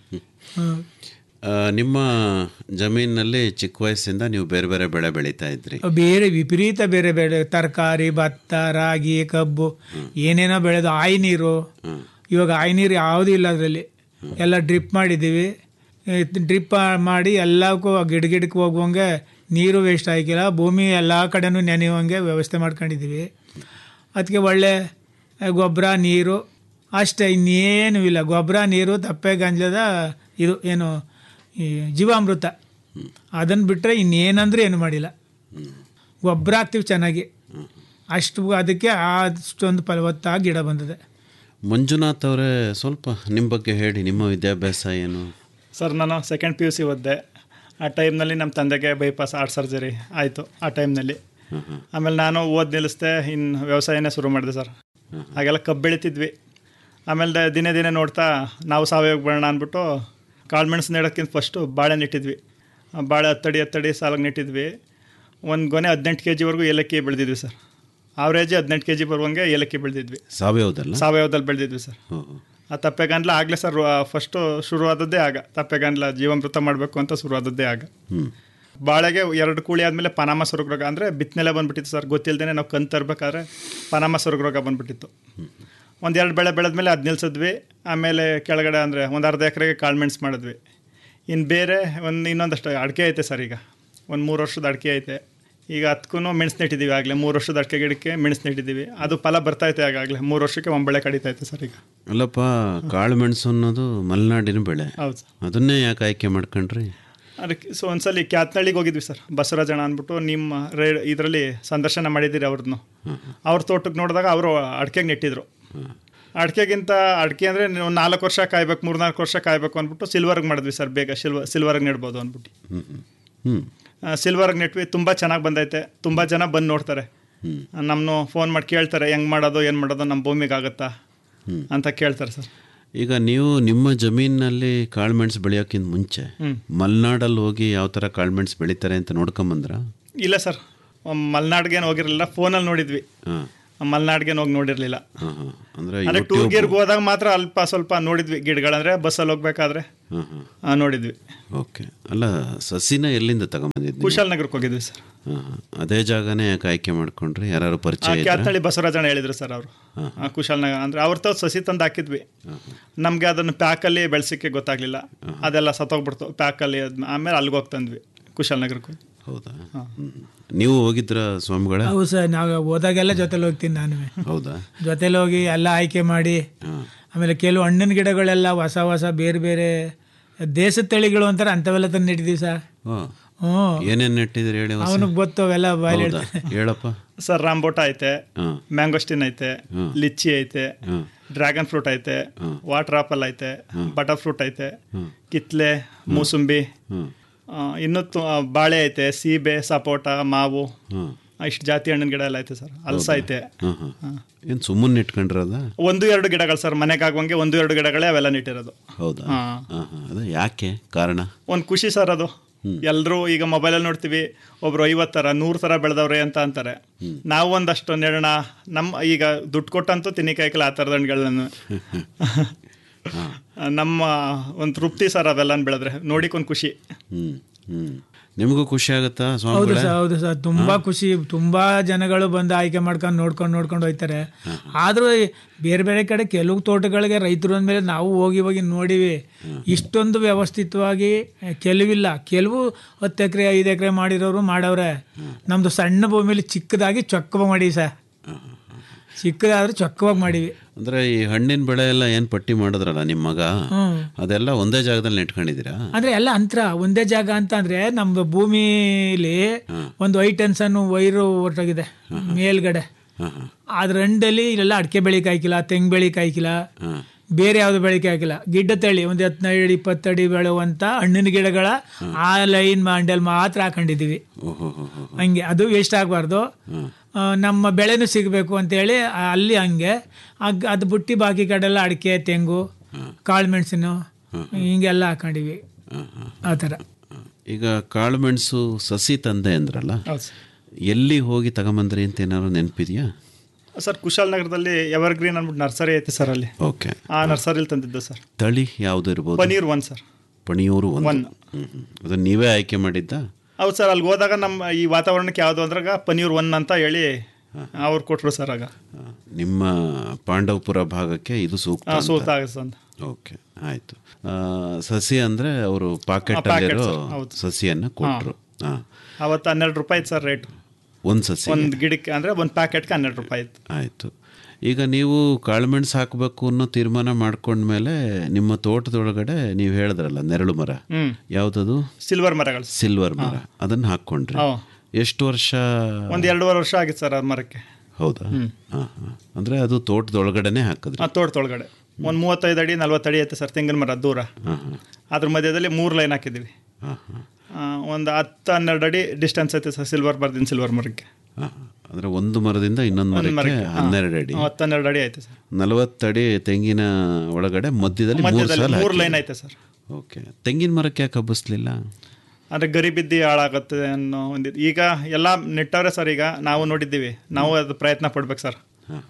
Speaker 12: ಹ್ಞೂ
Speaker 11: ಆ, ನಿಮ್ಮ ಜಮೀನಿನಲ್ಲಿ ಚಿಕ್ಕ ವಯಸ್ಸಿಂದ ನೀವು ಬೇರೆ ಬೇರೆ ಬೆಳೆ ಬೆಳೀತಾ ಇದ್ರಿ
Speaker 12: ಬೇರೆ ವಿಪರೀತ ಬೇರೆ ಬೇರೆ ತರಕಾರಿ ಭತ್ತ ರಾಗಿ ಕಬ್ಬು ಏನೇನೋ ಬೆಳೆದು ಆಯಿ ನೀರು ಇವಾಗ ಆಯಿ ನೀರು ಯಾವುದೂ ಇಲ್ಲ ಅದರಲ್ಲಿ ಎಲ್ಲ ಡ್ರಿಪ್ ಮಾಡಿದ್ದೀವಿ ಡ್ರಿಪ್ ಮಾಡಿ ಎಲ್ಲಕ್ಕೂ ಗಿಡ ಗಿಡಕ್ಕೆ ಹೋಗುವಂಗೆ ನೀರು ವೇಸ್ಟ್ ಆಗಿಲ್ಲ ಭೂಮಿ ಎಲ್ಲ ಕಡೆನೂ ನೆನೆಯುವಂಗೆ ವ್ಯವಸ್ಥೆ ಮಾಡ್ಕೊಂಡಿದ್ದೀವಿ ಅದಕ್ಕೆ ಒಳ್ಳೆ ಗೊಬ್ಬರ ನೀರು ಅಷ್ಟೇ ಇನ್ನೇನು ಇಲ್ಲ ಗೊಬ್ಬರ ನೀರು ತಪ್ಪೆ ಗಂಜಲದ ಇದು ಏನು ಈ ಜೀವಾಮೃತ ಅದನ್ನು ಬಿಟ್ಟರೆ ಇನ್ನೇನಂದ್ರೆ ಏನು ಮಾಡಿಲ್ಲ ಗೊಬ್ಬರ ಹಾಕ್ತೀವಿ ಚೆನ್ನಾಗಿ ಅಷ್ಟು ಅದಕ್ಕೆ ಅಷ್ಟೊಂದು ಫಲವತ್ತಾಗಿ ಗಿಡ ಬಂದಿದೆ
Speaker 11: ಮಂಜುನಾಥ್ ಅವರೇ ಸ್ವಲ್ಪ ನಿಮ್ಮ ಬಗ್ಗೆ ಹೇಳಿ ನಿಮ್ಮ ವಿದ್ಯಾಭ್ಯಾಸ ಏನು
Speaker 13: ಸರ್ ನಾನು ಸೆಕೆಂಡ್ ಪಿ ಯು ಸಿ ಓದಿದೆ ಆ ಟೈಮ್ನಲ್ಲಿ ನಮ್ಮ ತಂದೆಗೆ ಬೈಪಾಸ್ ಆರ್ಟ್ ಸರ್ಜರಿ ಆಯಿತು ಆ ಟೈಮ್ನಲ್ಲಿ ಆಮೇಲೆ ನಾನು ಓದ್ ನಿಲ್ಲಿಸ್ದೆ ಇನ್ನು ವ್ಯವಸಾಯನೇ ಶುರು ಮಾಡಿದೆ ಸರ್ ಹಾಗೆಲ್ಲ ಕಬ್ಬು ಬೆಳಿತಿದ್ವಿ ಆಮೇಲೆ ದಿನೇ ದಿನೇ ನೋಡ್ತಾ ನಾವು ಸಾವಯವ ಬರೋಣ ಅಂದ್ಬಿಟ್ಟು ಕಾಳು ಮೆಣಸು ನೆಡೋಕ್ಕಿಂತ ಫಸ್ಟು ಬಾಳೆ ನೆಟ್ಟಿದ್ವಿ ಆ ಬಾಳೆ ಹತ್ತಡಿ ಹತ್ತಡಿ ಸಾಲಾಗಿ ನೆಟ್ಟಿದ್ವಿ ಒಂದು ಗೊನೆ ಹದಿನೆಂಟು ಕೆ ಜಿವರೆಗೂ ಏಲಕ್ಕಿ ಬೆಳೆದಿದ್ವಿ ಸರ್ ಆವ್ರೇಜ್ ಹದಿನೆಂಟು ಕೆ ಜಿ ಬರುವಂಗೆ ಏಲಕ್ಕಿ ಬೆಳೆದಿದ್ವಿ
Speaker 11: ಸಾವಯವದಲ್ಲ
Speaker 13: ಸಾವಯವದಲ್ಲಿ ಬೆಳೆದಿದ್ವಿ ಸರ್ ಆ ತಪ್ಪೆಗಂಡ್ಲ ಆಗಲೇ ಸರ್ ಫಸ್ಟು ಶುರುವಾದದ್ದೇ ಆಗ ತಪ್ಪೆಗಂಡ್ಲ ಜೀವಾಮೃತ ಮಾಡಬೇಕು ಅಂತ ಶುರುವಾದದ್ದೇ ಆಗ
Speaker 11: ಹ್ಮ್
Speaker 13: ಬಾಳೆಗೆ ಎರಡು ಕೂಳಿ ಆದಮೇಲೆ ಪನಾಮ ಸ್ವರ್ಗ ರೋಗ ಅಂದರೆ ಬಿತ್ತನೆಲೆ ಬಂದ್ಬಿಟ್ಟಿತ್ತು ಸರ್ ಗೊತ್ತಿಲ್ಲದೇ ನಾವು ಕಣ್ ತರಬೇಕಾದ್ರೆ ಪನಾಮ ಸ್ವರ್ಗ ರೋಗ ಬಂದ್ಬಿಟ್ಟಿತ್ತು ಒಂದೆರಡು ಬೆಳೆ ಬೆಳೆದ್ಮೇಲೆ ಅದು ನಿಲ್ಸಿದ್ವಿ ಆಮೇಲೆ ಕೆಳಗಡೆ ಅಂದರೆ ಒಂದು ಅರ್ಧ ಎಕರೆಗೆ ಕಾಳು ಮೆಣಸು ಮಾಡಿದ್ವಿ ಇನ್ನು ಬೇರೆ ಒಂದು ಇನ್ನೊಂದಷ್ಟು ಅಡಿಕೆ ಐತೆ ಸರ್ ಈಗ ಒಂದು ಮೂರು ವರ್ಷದ ಅಡಿಕೆ ಐತೆ ಈಗ ಅದಕ್ಕೂ ಮೆಣಸು ನೆಟ್ಟಿದ್ದೀವಿ ಆಗಲೇ ಮೂರು ವರ್ಷದ ಅಡಿಕೆ ಗಿಡಕ್ಕೆ ಮೆಣಸು ನೆಟ್ಟಿದ್ದೀವಿ ಅದು ಫಲ ಬರ್ತೈತೆ ಆಗಾಗಲೇ ಮೂರು ವರ್ಷಕ್ಕೆ ಒಂಬಳೆ ಕಡಿತೈತೆ ಸರ್ ಈಗ
Speaker 11: ಅಲ್ಲಪ್ಪ ಕಾಳು ಮೆಣಸು ಅನ್ನೋದು ಮಲೆನಾಡಿನ ಬೆಳೆ
Speaker 13: ಹೌದು ಸರ್
Speaker 11: ಅದನ್ನೇ ಯಾಕೆ ಆಯ್ಕೆ ಮಾಡ್ಕೊಂಡ್ರಿ
Speaker 13: ಅದಕ್ಕೆ ಸೊ ಒಂದ್ಸಲಿ ಕ್ಯಾತ್ನಳ್ಳಿಗೆ ಹೋಗಿದ್ವಿ ಸರ್ ಬಸವರಾಜಣ್ಣ ಅಂದ್ಬಿಟ್ಟು ನಿಮ್ಮ ರೇ ಇದರಲ್ಲಿ ಸಂದರ್ಶನ ಮಾಡಿದ್ದೀರಿ ಅವ್ರದ್ದು ಅವ್ರ ತೋಟಕ್ಕೆ ನೋಡಿದಾಗ ಅವರು ಅಡಿಕೆಗೆ ನೆಟ್ಟಿದ್ರು ಅಡಿಕೆಗಿಂತ ಅಡಿಕೆ ಅಂದರೆ ನೀವು ನಾಲ್ಕು ವರ್ಷ ಕಾಯ್ಬೇಕು ಮೂರು ನಾಲ್ಕು ವರ್ಷ ಕಾಯ್ಬೇಕು ಅಂದ್ಬಿಟ್ಟು ಸಿಲ್ವರ್ಗೆ ಮಾಡಿದ್ವಿ ಸರ್ ಬೇಗ ಸಿಲ್ವರ್ ಸಿಲ್ವರ್ಗೆ ನೆಡ್ಬೋದು ಅಂದ್ಬಿಟ್ಟು
Speaker 11: ಹ್ಮ್ ಹ್ಮ್
Speaker 13: ಸಿಲ್ವರ್ಗೆ ನೆಟ್ವಿ ತುಂಬ ಚೆನ್ನಾಗಿ ಬಂದೈತೆ ತುಂಬ ಜನ ಬಂದು ನೋಡ್ತಾರೆ ನಮ್ಮನ್ನು ಫೋನ್ ಮಾಡಿ ಕೇಳ್ತಾರೆ ಹೆಂಗೆ ಮಾಡೋದು ಏನು ಮಾಡೋದು ನಮ್ಮ ಭೂಮಿಗೆ ಆಗುತ್ತಾ
Speaker 11: ಹ್ಮ್.
Speaker 13: ಅಂತ ಕೇಳ್ತಾರೆ ಸರ್
Speaker 11: ಈಗ ನೀವು ನಿಮ್ಮ ಜಮೀನಿನಲ್ಲಿ ಕಾಳುಮೆಣಸು ಬೆಳೆಯೋಕ್ಕಿಂತ ಮುಂಚೆ
Speaker 13: ಹ್ಮ್.
Speaker 11: ಮಲೆನಾಡಲ್ಲಿ ಹೋಗಿ ಯಾವ ಥರ ಕಾಳುಮೆಣಸು ಬೆಳೀತಾರೆ ಅಂತ ನೋಡ್ಕೊಂಬಂದ್ರ
Speaker 13: ಇಲ್ಲ ಸರ್ ಮಲೆನಾಡ್ಗೇನು ಹೋಗಿರಲಿಲ್ಲ ಫೋನಲ್ಲಿ ನೋಡಿದ್ವಿ
Speaker 11: ಹಾಂ
Speaker 13: ಮಲೆನಾಡ್ಗೇನು ಹೋಗಿ ನೋಡಿರಲಿಲ್ಲ
Speaker 11: ಹಾಂ ಹಾಂ ಅಂದರೆ
Speaker 13: ಅಂದ್ರೆ ಟೂರ್ ಗೀರ್ಗೆ ಹೋದಾಗ ಮಾತ್ರ ಅಲ್ಪ ಸ್ವಲ್ಪ ನೋಡಿದ್ವಿ ಗಿಡಗಳಂದ್ರೆ ಬಸ್ಸಲ್ಲಿ ಹೋಗ್ಬೇಕಾದ್ರೆ
Speaker 11: ಹಾಂ ಹಾಂ
Speaker 13: ಆ, ನೋಡಿದ್ವಿ
Speaker 11: ಓಕೆ ಅಲ್ಲ ಸಸಿನ ಎಲ್ಲಿಂದ ತಗೊಂಬಂದಿದ್ವಿ
Speaker 13: ಕುಶಾಲನಗರಕ್ಕೆ ಹೋಗಿದ್ವಿ ಸರ್
Speaker 11: ಹಾಂ ಹಾಂ ಅದೇ ಜಾಗನೇ ಯಾಕೆ ಆಯ್ಕೆ ಮಾಡ್ಕೊಂಡ್ರಿ ಯಾರು
Speaker 13: ಆ
Speaker 11: ಪರಿಚಯ ಇದ್ರಾ?
Speaker 13: ಕ್ಯಾತ್ನಳ್ಳಿ ಬಸವರಾಜಣ್ಣ ಹೇಳಿದ್ರು ಸರ್ ಅವರು ಕುಶಾಲನಗರ ಅಂದ್ರೆ ಅವ್ರ ತಾವ್ ಸಸಿ ತಂದು ಹಾಕಿದ್ವಿ ನಮಗೆ ಅದನ್ನು ಪ್ಯಾಕಲ್ಲಿ ಬೆಳೆಸೋಕ್ಕೆ ಗೊತ್ತಾಗ್ಲಿಲ್ಲ ಅದೆಲ್ಲ ಸತ್ತೋಗ್ಬಿಡ್ತು ಪ್ಯಾಕಲ್ಲಿ ಅದ್ನ ಆಮೇಲೆ ಅಲ್ಲಿಗೆ ಹೋಗಿ ತಂದ್ವಿ ಕುಶಾಲನಗರಕ್ಕೆ ಹೋಗಿ
Speaker 11: ಹೌದಾ ಹ್ಮ್. ನೀವು ಹೋಗಿದ್ರ ಸ್ವಾಮಿಗಳ
Speaker 12: ಹೌದು ಸರ್ ನಾವು ಹೋದಾಗೆಲ್ಲ ಜೊತೆಲಿ ಹೋಗ್ತೀನಿ ನಾನು
Speaker 11: ಹೌದಾ
Speaker 12: ಜೊತೆಲಿ ಹೋಗಿ ಎಲ್ಲ ಆಯ್ಕೆ ಮಾಡಿ ಆಮೇಲೆ ಕೆಲವು ಹಣ್ಣಿನ ಗಿಡಗಳೆಲ್ಲ ಹೊಸ ಹೊಸ ಬೇರೆ ಬೇರೆ ದೇಶದ ತಳಿಗಳು ಅಂತಾರೆ ಅಂಥವೆಲ್ಲ ತಂದು ನೆಟ್ಟಿದ್ದೀವಿ ಸರ್
Speaker 11: ಓ
Speaker 12: ಹ್ಞೂ
Speaker 11: ಏನೇನು ನೆಟ್ಟಿದ್ರಿ ಹೇಳಿ ಹೊಸ?
Speaker 12: ಅವನಿಗೆ ಗೊತ್ತು ಅವೆಲ್ಲ ಬಾಯಲ್ಲಿ
Speaker 11: ಹೌದಾ?
Speaker 12: ಹೇಳ್ತಾನೆ.
Speaker 11: ಹೇಳಪ್ಪ
Speaker 13: ಸರ್ ರಾಂಬೋಟ ಐತೆ
Speaker 11: ಹಾಂ
Speaker 13: ಮ್ಯಾಂಗೋಸ್ಟಿನ್ ಐತೆ
Speaker 11: ಹ್ಮ್.
Speaker 13: ಲಿಚ್ಚಿ ಐತೆ
Speaker 11: ಹ್ಮ್.
Speaker 13: ಡ್ರ್ಯಾಗನ್ ಫ್ರೂಟ್ ಐತೆ ವಾಟರ್ ಆಪಲ್ ಐತೆ
Speaker 11: ಹ್ಮ್.
Speaker 13: ಬಟರ್ ಫ್ರೂಟ್ ಐತೆ
Speaker 11: ಹ್ಮ್.
Speaker 13: ಕಿತ್ಲೆ ಮೂಸುಂಬಿ
Speaker 11: ಹ್ಮ್.
Speaker 13: ಆ, ಇನ್ನೂ ತು- ಆ, ಬಾಳೆ ಐತೆ ಸೀಬೆ ಸಪೋಟ ಮಾವು
Speaker 11: ಹ್ಮ್.
Speaker 13: ಇಷ್ಟು ಜಾತಿ ಹಣ್ಣಿನ ಗಿಡ ಎಲ್ಲ ಐತೆ ಸರ್ ಹಲ್ಸ ಐತೆ
Speaker 11: ಹಾಂ ಹಾಂ ಏನು ಸುಮ್ಮನೆ ಇಟ್ಕೊಂಡ್ರದ
Speaker 13: ಒಂದು ಎರಡು ಗಿಡಗಳು ಸರ್ ಮನೆಗೆ ಆಗುವಂಗೆ ಒಂದು ಎರಡು ಗಿಡಗಳೇ ಅವೆಲ್ಲ ನೆಟ್ಟಿರೋದು
Speaker 11: ಹೌದಾ
Speaker 13: ಹಾ.
Speaker 11: ಹಾಂ ಹಾಂ ಅದು ಯಾಕೆ ಕಾರಣ
Speaker 13: ಒಂದು ಖುಷಿ ಸರ್ ಅದು ಎಲ್ಲರೂ ಈಗ ಮೊಬೈಲಲ್ಲಿ ನೋಡ್ತೀವಿ ಒಬ್ರು ಐವತ್ತು ಥರ ನೂರು ಥರ ಬೆಳೆದವ್ರೆ ಅಂತ ಅಂತಾರೆ ನಾವು ಒಂದಷ್ಟು ನೆಡೋಣ ನಮ್ಮ ಈಗ ದುಡ್ಡು ಕೊಟ್ಟಂತೂ ತಿನ್ನಿಕಾಯ್ಕಲ್ಲ ಆ ಥರದ ಹಣ್ಣುಗಳನ್ನ ನಮ್ಮ ಒಂದು ತೃಪ್ತಿ ಸರ್ ಅವೆಲ್ಲ ಬೆಳೆದ್ರೆ ನೋಡಿಕೊಂದು ಖುಷಿ
Speaker 11: ಹ್ಞೂ ಹ್ಞೂ ನಿಮಗೂ ಖುಷಿ ಆಗುತ್ತಾ
Speaker 12: ಹೌದು
Speaker 11: ಸ್ವಾಮಿಗಳೇ
Speaker 12: ಸರ್ ಹೌದು ಸರ್ ತುಂಬಾ ಖುಷಿ ತುಂಬಾ ಜನಗಳು ಬಂದು ಆಯ್ಕೆ ಮಾಡ್ಕೊಂಡು ನೋಡ್ಕೊಂಡು ನೋಡ್ಕೊಂಡು ಹೋಗ್ತಾರೆ ಆದ್ರೂ ಈ ಬೇರೆ ಬೇರೆ ಕಡೆ ಕೆಲವು ತೋಟಗಳಿಗೆ ರೈತರು ಅಂದಮೇಲೆ ನಾವು ಹೋಗಿ ಹೋಗಿ ನೋಡಿವಿ ಇಷ್ಟೊಂದು ವ್ಯವಸ್ಥಿತವಾಗಿ ಕೆಲವಿಲ್ಲ ಕೆಲವು ಹತ್ತು ಎಕರೆ ಐದು ಎಕರೆ ಮಾಡಿರೋರು ಮಾಡವ್ರೆ ನಮ್ದು ಸಣ್ಣ ಭೂಮಿಲಿ ಚಿಕ್ಕದಾಗಿ ಚೊಕ್ಕ ಮಾಡಿ ಸರ್ ಚಿಕ್ಕದಾದ್ರೂ ಚೊಕ್ಕವಾಗಿ ಮಾಡೀವಿ
Speaker 11: ಅಂದ್ರೆ ಈ ಹಣ್ಣಿನ ಬೆಳೆ ಎಲ್ಲ ಏನ್ ಪಟ್ಟಿ ಮಾಡಿದ್ರಲ್ಲ ನಿಮ್ಮ ಮಗ
Speaker 12: ಹ್ಮ್.
Speaker 11: ಅದೆಲ್ಲ ಒಂದೇ ಜಾಗದಲ್ಲಿ ನೆಟ್ಕೊಂಡಿದ್ದೀರಾ
Speaker 12: ಅಂದ್ರೆ ಎಲ್ಲ ಅಂತರ ಒಂದೇ ಜಾಗ ಅಂತ ಅಂದ್ರೆ ನಮ್ದು ಭೂಮಿಲಿ ಒಂದು ಐ ಟೆನ್ಸನ್ ವೈರು ಹೊರಟೋಗಿದೆ ಮೇಲ್ಗಡೆ ಅದ್ರ ಅಂಡಲ್ಲಿ ಇಲ್ಲೆಲ್ಲ ಅಡಿಕೆ ಬೆಳಿಕ್ ಹಾಕಿಲ್ಲ ತೆಂಗು ಬೆಳಿಕ್ ಹಾಕಿಲ್ಲ ಬೇರೆ ಯಾವ್ದು ಬೆಳಿಕೆ ಹಾಕಿಲ್ಲ ಗಿಡ್ಡ ತಳಿ ಒಂದು ಹದಿನೈದು ಇಪ್ಪತ್ತಡಿ ಬೆಳೆಯುವಂತ ಹಣ್ಣಿನ ಗಿಡಗಳ ಆ ಲೈನ್ ಮಂಡಲ್ ಮಾತ್ರ ಹಾಕೊಂಡಿದೀವಿ ಹಂಗೆ ಅದು ವೇಸ್ಟ್ ಆಗಬಾರ್ದು ನಮ್ಮ ಬೆಳೆನೂ ಸಿಗಬೇಕು ಅಂತೇಳಿ ಆ- ಅಲ್ಲಿ ಹಂಗೆ ಅಗ್ ಅದು ಬಿಟ್ಟು ಬಾಕಿ ಕಡೆ ಎಲ್ಲ ಅಡಿಕೆ ತೆಂಗು ಕಾಳು ಮೆಣಸಿನ ಹಿಂಗೆಲ್ಲ ಹಾಕೊಂಡಿವಿ ಆ ಥರ
Speaker 11: ಈಗ ಕಾಳುಮೆಣಸು ಸಸಿ ತಂದೆ ಅಂದ್ರಲ್ಲ
Speaker 13: ಹೌದು ಸರ್.
Speaker 11: ಎಲ್ಲಿ ಹೋಗಿ ತಗೊಂಬಂದ್ರಿ ಅಂತ ಏನಾದ್ರು ನೆನಪಿದ್ಯಾ
Speaker 13: ಸರ್ ಕುಶಾಲನಗರದಲ್ಲಿ ಎವರ್ಗ್ರೀನ್ ಅಂದ್ಬಿಟ್ಟು ನರ್ಸರಿ ಐತೆ ಸರ್ ಅಲ್ಲಿ
Speaker 11: ಓಕೆ
Speaker 13: ಆ ನರ್ಸರಿಲಿ ತಂದಿದ್ದು ಸರ್
Speaker 11: ತಳಿ ಯಾವ್ದು ಇರ್ಬೋದು
Speaker 13: ಪನೀರ್ ಒನ್ ಸರ್
Speaker 11: ಪಣಿಯೂರು ಒಂದು
Speaker 13: ಒನ್.
Speaker 11: ಹ್ಮ್, ಹ್ಮ್. ಅದನ್ನ ನೀವೇ ಆಯ್ಕೆ ಮಾಡಿದ್ದ
Speaker 13: ಹೌದು ಸರ್ ಅಲ್ಲಿ ಹೋದಾಗ ನಮ್ಮ ಈ ವಾತಾವರಣಕ್ಕೆ ಯಾವುದು ಅಂದ್ರಾಗ ಪನೀರ್ ಒನ್ ಅಂತ ಹೇಳಿ ಅವ್ರು ಕೊಟ್ಟರು ಸರ್ ಆಗ
Speaker 11: ನಿಮ್ಮ ಪಾಂಡವಪುರ ಭಾಗಕ್ಕೆ ಇದು ಸೂಕ್ತ
Speaker 13: ಹಾಂ
Speaker 11: ಅಂತ.
Speaker 13: ಸೂತ ಆಗುತ್ತೆ ಅಂತ
Speaker 11: ಓಕೆ ಆಯ್ತು ಆ, ಸಸಿ ಅಂದ್ರೆ ಅವರು
Speaker 13: ಆ,
Speaker 11: ಪಾಕೆಟ್
Speaker 13: packet
Speaker 11: ಅಲ್ಲಿರೋ
Speaker 13: ಸರ್, ಹೌದು.
Speaker 11: ಸಸಿಯನ್ನ ಕೊಟ್ರು ಹಾ
Speaker 13: ಅವತ್ತು ಹನ್ನೆರಡು ರೂಪಾಯಿ ಇತ್ತು ಸರ್ ರೇಟ್
Speaker 11: ಒಂದು ಸಸಿ
Speaker 13: ಒಂದು ಗಿಡಕ್ಕೆ ಅಂದರೆ ಒಂದು ಪ್ಯಾಕೆಟ್ಗೆ ಹನ್ನೆರಡು ರೂಪಾಯಿ ಇತ್ತು
Speaker 11: ಆಯ್ತು ಈಗ ನೀವು ಕಾಳುಮೆಣಸು ಹಾಕಬೇಕು ಅನ್ನೋ ತೀರ್ಮಾನ ಮಾಡ್ಕೊಂಡ್ಮೇಲೆ ನಿಮ್ಮ ತೋಟದೊಳಗಡೆ ನೀವು ಹೇಳಿದ್ರಲ್ಲ ನೆರಳು ಮರ
Speaker 13: ಹ್ಮ್.
Speaker 11: ಯಾವ್ದದು
Speaker 13: ಸಿಲ್ವರ್ ಮರಗಳು
Speaker 11: ಸಿಲ್ವರ್ ಮರ ಅದನ್ನ ಹಾಕೊಂಡ್ರಿ
Speaker 13: ಹಾ.
Speaker 11: ಎಷ್ಟು ವರ್ಷ
Speaker 13: ಒಂದು ಎರಡೂವರೆ ವರ್ಷ ಆಗಿತ್ತು ಸರ್ ಆ ಮರಕ್ಕೆ
Speaker 11: ಹೌದಾ ಹಾ, ಹಾ. ಅಂದ್ರೆ ಅದು ತೋಟದೊಳಗಡೆನೆ ಹಾಕಿದ್ರಿ
Speaker 13: ಆ ತೋಟದೊಳಗಡೆ ಒಂದು ಮೂವತ್ತೈದು ಅಡಿ ನಲ್ವತ್ತು ಅಡಿ ಐತೆ ಸರ್ ತೆಂಗಿನ ಮರ ದೂರ ಅದ್ರ ಮಧ್ಯದಲ್ಲಿ ಮೂರು ಲೈನ್ ಹಾಕಿದ್ದೀವಿ ಒಂದು ಹತ್ತು ಹನ್ನೆರಡು ಅಡಿ ಡಿಸ್ಟೆನ್ಸ್ ಐತೆ ಸರ್ ಸಿಲ್ವರ್ ಮರದಿಂದ ಸಿಲ್ವರ್ ಮರಕ್ಕೆ
Speaker 11: ಹಾ, ಹಾ. ಅಂದ್ರೆ ಒಂದು ಮರದಿಂದ ಇನ್ನೊಂದು
Speaker 13: ಒಂದು
Speaker 11: ಮರಕ್ಕೆ
Speaker 13: ಮರಕ್ಕೆ, ಹಾ.
Speaker 11: ಹನ್ನೆರಡು ಅಡಿ
Speaker 13: ಹಾ, ಹತ್ತು ಹನ್ನೆರಡು ಅಡಿ ಐತೆ ಸರ್
Speaker 11: ನಲವತ್ತಡಿ ತೆಂಗಿನ ಒಳಗಡೆ ಮಧ್ಯದಲ್ಲಿ ಮೂರು
Speaker 13: ಮಧ್ಯದಲ್ಲಿ
Speaker 11: ಸಾಲ
Speaker 13: ಮೂರು ಲೈನ್ ಐತೆ ಸರ್
Speaker 11: ಓಕೆ ತೆಂಗಿನ ಮರಕ್ಕೆ ಯಾಕೆ ಹಬ್ಬಿಸ್ಲಿಲ್ಲ
Speaker 13: ಅಂದರೆ ಗರಿ ಬಿದ್ದು ಹಾಳಾಗುತ್ತೆ ಅನ್ನೋ ಒಂದು ಈಗ ಎಲ್ಲ ನೆಟ್ಟವ್ರೆ ಸರ್ ಈಗ ನಾವು ನೋಡಿದ್ದೀವಿ ನಾವು ಅದು ಪ್ರಯತ್ನ ಪಡ್ಬೇಕು ಸರ್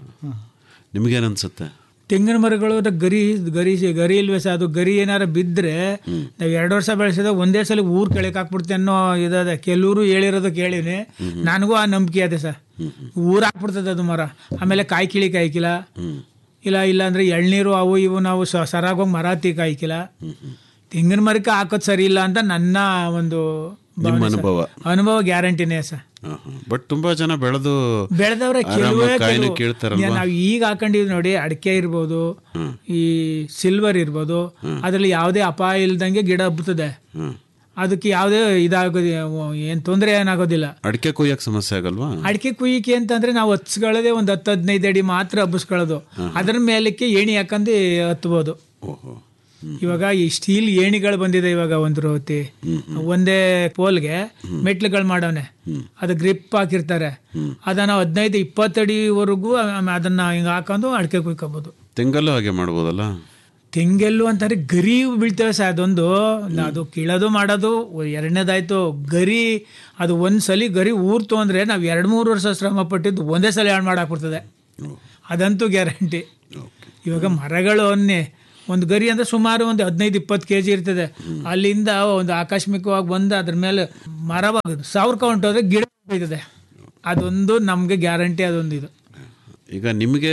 Speaker 11: ನಿಮಗೇನು ಅನ್ಸುತ್ತೆ
Speaker 12: ತೆಂಗಿನ ಮರಗಳು ಅದು ಗರಿ ಗರಿ ಗರಿ ಇಲ್ವೇ ಸರ್ ಅದು ಗರಿ ಏನಾರ ಬಿದ್ದರೆ ನಾವು ಎರಡು ವರ್ಷ ಬೆಳೆಸಿದ ಒಂದೇ ಸಲ ಊರು ಕೆಳಕ್ಕೆ ಹಾಕ್ಬಿಡ್ತೆ ಅನ್ನೋ ಇದಾದೆ ಕೆಲವರು ಹೇಳಿರೋದು ಕೇಳಿನಿ ನನಗೂ ಆ ನಂಬಿಕೆ ಅದೇ ಸರ್ ಊರು ಹಾಕ್ಬಿಡ್ತದೆ ಅದು ಮರ ಆಮೇಲೆ ಕಾಯಿ ಕಿಳಿ ಕಾಯ್ಕಿಲ್ಲ ಇಲ್ಲ ಇಲ್ಲ ಅಂದ್ರೆ ಎಳ್ನೀರು ಅವು ಇವು ನಾವು ಸ- ಸರಾಗೋಗಿ ಮರ ಹತ್ತಿ ಕಾಯ್ಕಿಲ್ಲ ತೆಂಗಿನ ಮರಕ್ಕೆ ಹಾಕೋದು ಸರಿ ಇಲ್ಲ ಅಂತ ನನ್ನ ಒಂದು
Speaker 11: ನಿಮ್ಮ
Speaker 12: ಭಾವನೆ ಸರ್.
Speaker 11: ಅನುಭವ
Speaker 12: ಅನುಭವ ಗ್ಯಾರಂಟಿನೇ ಸರ್
Speaker 11: ಬಟ್ ತುಂಬಾ ಜನ ಬೆಳೆದು
Speaker 12: ಬೆಳೆದವ್ರೆ
Speaker 11: ಆರಾಮಾಗಿ
Speaker 12: ಕೆಲವೇ
Speaker 11: ಕಾಯಿನೂ
Speaker 12: ಕೆಲವು
Speaker 11: ಕೇಳ್ತಾರಲ್ವಾ
Speaker 12: ನಾವು ಈಗ ಹಾಕೊಂಡಿದ್ ನೋಡಿ ಅಡಿಕೆ ಇರ್ಬೋದು ಈ ಸಿಲ್ವರ್ ಇರ್ಬೋದು ಅದ್ರಲ್ಲಿ ಯಾವುದೇ ಅಪಾಯ ಇಲ್ದಂಗೆ ಗಿಡ ಹಬ್ಬುತ್ತದೆ ಅದಕ್ಕೆ ಯಾವುದೇ ಇದಾಗೋದಿ ಏನ್ ತೊಂದರೆ ಏನಾಗೋದಿಲ್ಲ
Speaker 11: ಅಡಿಕೆ ಕೊಯ್ಯಕ್ಕೆ ಸಮಸ್ಯೆ ಆಗಲ್ವಾ
Speaker 12: ಅಡಿಕೆ ಕುಯ್ಯಿಕೆ ಅಂತಂದ್ರೆ ನಾವು ಹತ್ಸ್ಕೊಳ್ಳೋದೇ ಒಂದು ಹತ್ತು ಹದಿನೈದು ಅಡಿ ಮಾತ್ರ ಹಬ್ಬಿಸ್ಕೊಳ್ಳೋದು ಅದ್ರ ಮೇಲಕ್ಕೆ ಏಣಿ ಹಾಕಂದು ಹತ್ಬೋದು ಇವಾಗ ಈ ಸ್ಟೀಲ್ ಏಣಿಗಳು ಬಂದಿದೆ ಇವಾಗ ಒಂದು ರೋತಿ ಒಂದೇ ಪೋಲ್ಗೆ ಮೆಟ್ಲುಗಳು ಮಾಡವನೆ ಅದು ಗ್ರಿಪ್ ಹಾಕಿರ್ತಾರೆ ಅದನ್ನ ಹದಿನೈದು ಇಪ್ಪತ್ತಡಿವರೆಗೂ ಅದನ್ನ ಹಿಂಗೆ ಹಾಕೊಂಡು ಅಡಿಕೆ ಕುಯ್ಕೋಬೋದು
Speaker 11: ತೆಂಗಲ್ಲೂ ಹಾಗೆ ಮಾಡ್ಬೋದಲ್ಲ
Speaker 12: ತೆಂಗೆಲ್ಲು ಅಂತಾರೆ ಗರಿ ಬೀಳ್ತೇವೆ ಸರ್ ಅದೊಂದು ಅದು ಕೀಳೋದು ಮಾಡೋದು ಎರಡನೇದಾಯ್ತು ಗರಿ ಅದು ಒಂದು ಸಲ ಗರಿ ಊರ್ತು ಅಂದರೆ ನಾವು ಎರಡು ಮೂರು ವರ್ಷ ಶ್ರಮ ಪಟ್ಟಿದ್ದು ಒಂದೇ ಸಲ ಹಾಳು ಮಾಡಾಕ್ಬಿಡ್ತದೆ ಅದಂತೂ ಗ್ಯಾರಂಟಿ ಇವಾಗ ಮರಗಳು ಅನ್ನೆ ಒಂದು ಗರಿ ಅಂದರೆ ಸುಮಾರು ಒಂದು ಹದಿನೈದು ಇಪ್ಪತ್ತು ಕೆ ಜಿ ಇರ್ತದೆ ಅಲ್ಲಿಂದ ಒಂದು ಆಕಸ್ಮಿಕವಾಗಿ ಬಂದು ಅದ್ರ ಮೇಲೆ ಮರವಾಗೋದು ಸಾವಿರ ಕೌಂಟ್ ಹೋದ್ರೆ ಗಿಡ ಬೀಳ್ತದೆ ಅದೊಂದು ನಮಗೆ ಗ್ಯಾರಂಟಿ ಅದೊಂದು ಇದು
Speaker 11: ಈಗ ನಿಮಗೆ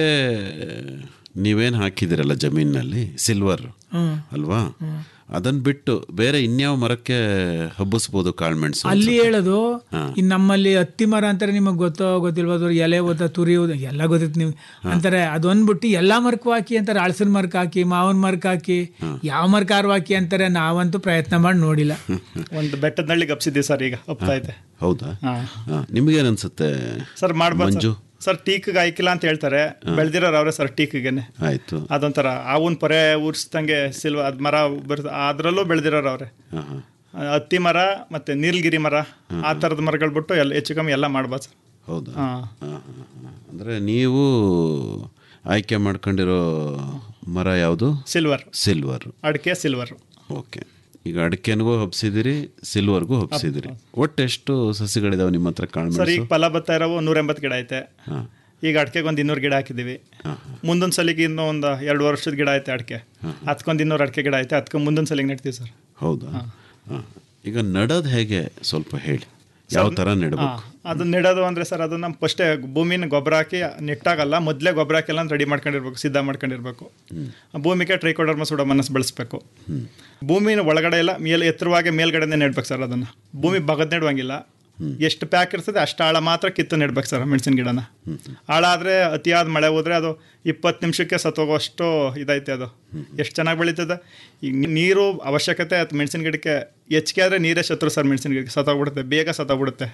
Speaker 11: ನೀವೇನು ಹಾಕಿದಿರಲ್ಲ ಜಮೀನಿನಲ್ಲಿ ಸಿಲ್ವರ್
Speaker 12: ಹ್ಮ್.
Speaker 11: ಅಲ್ವಾ ಅದನ್ನ ಬಿಟ್ಟು ಬೇರೆ ಇನ್ಯಾವ ಮರಕ್ಕೆ ಹಬ್ಬಿಸ್ಬೋದು ಕಾಳುಮೆಣಸು
Speaker 12: ಅಲ್ಲಿ ಹೇಳೋದು
Speaker 11: ಹಾ.
Speaker 12: ಇನ್ನು ನಮ್ಮಲ್ಲಿ ಹತ್ತಿ ಮರ ಅಂತಾರೆ ನಿಮಗೆ ಗೊತ್ತೋ ಗೊತ್ತಿಲ್ವ ಅದು ಎಲೆ ಗೊತ್ತಾ ತುರಿಯೋದು ಎಲ್ಲ ಗೊತ್ತಿತ್ತು ನೀವು ಅಂತಾರೆ ಅದೊಂದ್ಬಿಟ್ಟು ಎಲ್ಲಾ ಮರಕ್ಕೂ ಹಾಕಿ ಅಂತಾರೆ ಹಳಸಿನ ಮರಕ್ಕೆ ಹಾಕಿ ಮಾವಿನ ಮರಕ್ಕೆ ಹಾಕಿ ಯಾವ ಮರಕಾರು ಹಾಕಿ ಅಂತಾರೆ ನಾವಂತೂ ಪ್ರಯತ್ನ ಮಾಡಿ ನೋಡಿಲ್ಲ
Speaker 13: ಒಂದು ಬೆಟ್ಟದ ನಳ್ಳಿ ಗಪ್ಸಿದ್ದೀವಿ ಸರ್ ಈಗ ಒಪ್ತಾ ಐತೆ
Speaker 11: ಹೌದಾ
Speaker 13: ಹಾ.
Speaker 11: ಹಾ. ನಿಮ್ಗೇನ್ ಅನ್ಸುತ್ತೆ
Speaker 13: ಸರ್ ಮಾಡ್ಬೋದು
Speaker 11: ಮಂಜು
Speaker 13: ಸರ್. ಸರ್ ಟೀಕ್ಗೆ ಆಯ್ಕಿಲ್ಲ ಅಂತ ಹೇಳ್ತಾರೆ ಬೆಳೆದಿರೋರು ಅವರೇ ಸರ್ ಟೀಕ್ಗೆನೆ
Speaker 11: ಆಯ್ತು
Speaker 13: ಅದೊಂಥರ ಆವನ್ ಪೊರೆ ಉರ್ಸ್ದಂಗೆ ಸಿಲ್ವ ಅದ್ ಮರ ಬರ್ತ ಅದರಲ್ಲೂ ಬೆಳೆದಿರೋರು ಅವರೇ
Speaker 11: ಹಾ, ಹಾ.
Speaker 13: ಹತ್ತಿ ಮರ ಮತ್ತೆ ನೀಲಗಿರಿ ಮರ ಆ ಥರದ ಮರಗಳು ಬಿಟ್ಟು ಎಲ್ಲ ಹೆಚ್ಚು ಕಮ್ಮಿ ಎಲ್ಲ ಮಾಡ್ಬೋದು ಸರ್
Speaker 11: ಹೌದಾ
Speaker 13: ಹಾ.
Speaker 11: ಹಾ, ಹಾ, ಹಾ. ಅಂದ್ರೆ ನೀವು ಆಯ್ಕೆ ಮಾಡ್ಕೊಂಡಿರೋ ಮರ ಯಾವುದು
Speaker 13: ಸಿಲ್ವರ್
Speaker 11: ಸಿಲ್ವರ್
Speaker 13: ಅಡಿಕೆ ಸಿಲ್ವರ್
Speaker 11: ಓಕೆ ಈಗ ಅಡಿಕೆನಿಗೂ ಹಬ್ಸಿದಿರಿ ಸಿಲ್ವರ್ಗೂ ಹಬ್ಸಿದಿರಿ ಒಟ್ಟು ಎಷ್ಟು ಸಸಿಗಳಿದಾವೆ ನಿಮ್ಮ ಹತ್ರ
Speaker 13: ಸರ್
Speaker 11: ಕಾಳುಮೆಣಸು
Speaker 13: ಈಗ ಫಲ ಬರ್ತಾ ಇರೋವು ನೂರ ಎಂಬತ್ತು ಗಿಡ ಐತೆ
Speaker 11: ಹಾ.
Speaker 13: ಈಗ ಅಡಿಕೆಗೆ ಒಂದು ಇನ್ನೂರು ಗಿಡ ಹಾಕಿದ್ದೀವಿ ಮುಂದೊಂದು ಸಲಿಗೆ ಇನ್ನೂ ಒಂದು ಎರಡು ವರ್ಷದ ಗಿಡ ಐತೆ ಅಡಿಕೆ ಹತ್ಕೊಂದು ಇನ್ನೂರು ಅಡಿಕೆ ಗಿಡ ಐತೆ ಹತ್ಕೊಂಡು ಮುಂದೊಂದು ಸಲಿಗೆ ನೆಡ್ತೀವಿ ಸರ್
Speaker 11: ಹೌದಾ ಹಾ. ಈಗ ನಡೋದು ಹೇಗೆ ಸ್ವಲ್ಪ ಹೇಳಿ ಯಾವ ಥರ ನೆಡಬೇಕು
Speaker 13: ಅದು ನೆಡೋದು ಅಂದರೆ ಸರ್ ಅದು ನಮ್ಮ ಫಸ್ಟೇ ಭೂಮಿನ ಗೊಬ್ಬರ ಹಾಕಿ ನೆಟ್ಟಾಗಲ್ಲ ಮೊದಲೇ ಗೊಬ್ಬರ ಹಾಕಿ ಎಲ್ಲ ರೆಡಿ ಮಾಡ್ಕೊಂಡಿರ್ಬೇಕು ಸಿದ್ಧ ಮಾಡ್ಕೊಂಡಿರ್ಬೇಕು ಭೂಮಿಗೆ ಟ್ರೈಕೋಡರ್ಮ ಸುಡಮನಸ್ ಬೆಳೆಸ್ಬೇಕು ಭೂಮಿನ ಒಳಗಡೆ ಎಲ್ಲ ಮೇಲೆ ಎತ್ತರವಾಗಿ ಮೇಲ್ಗಡೆನೇ ನೆಡ್ಬೇಕು ಸರ್ ಅದನ್ನು ಭೂಮಿ ಬಗದ್ ನೆಡುವಂಗಿಲ್ಲ ಎಷ್ಟು ಪ್ಯಾಕ್ ಇರ್ತದೆ ಅಷ್ಟು ಆಳ ಮಾತ್ರ ಕಿತ್ತು ನೆಡ್ಬೇಕು ಸರ್ ಮೆಣಸಿನ ಗಿಡನ ಆಳ ಆದರೆ ಅತಿಯಾದ ಮಳೆ ಹೋದ್ರೆ ಅದು ಇಪ್ಪತ್ತು ನಿಮಿಷಕ್ಕೆ ಸತ್ತೋಗೋಷ್ಟು ಇದೈತೆ ಅದು ಎಷ್ಟು ಚೆನ್ನಾಗಿ ಬೆಳೀತದೆ ಈಗ ನೀರು ಅವಶ್ಯಕತೆ ಅದು ಮೆಣಸಿನ ಗಿಡಕ್ಕೆ ಹೆಚ್ಚಿಗೆ ಆದರೆ ನೀರೇ ಶತ್ರು ಸರ್ ಮೆಣಸಿನ ಗಿಡಕ್ಕೆ ಸತ್ತೋಗ್ಬಿಡುತ್ತೆ ಬೇಗ ಸತ್ತೋಗ್ಬಿಡುತ್ತೆ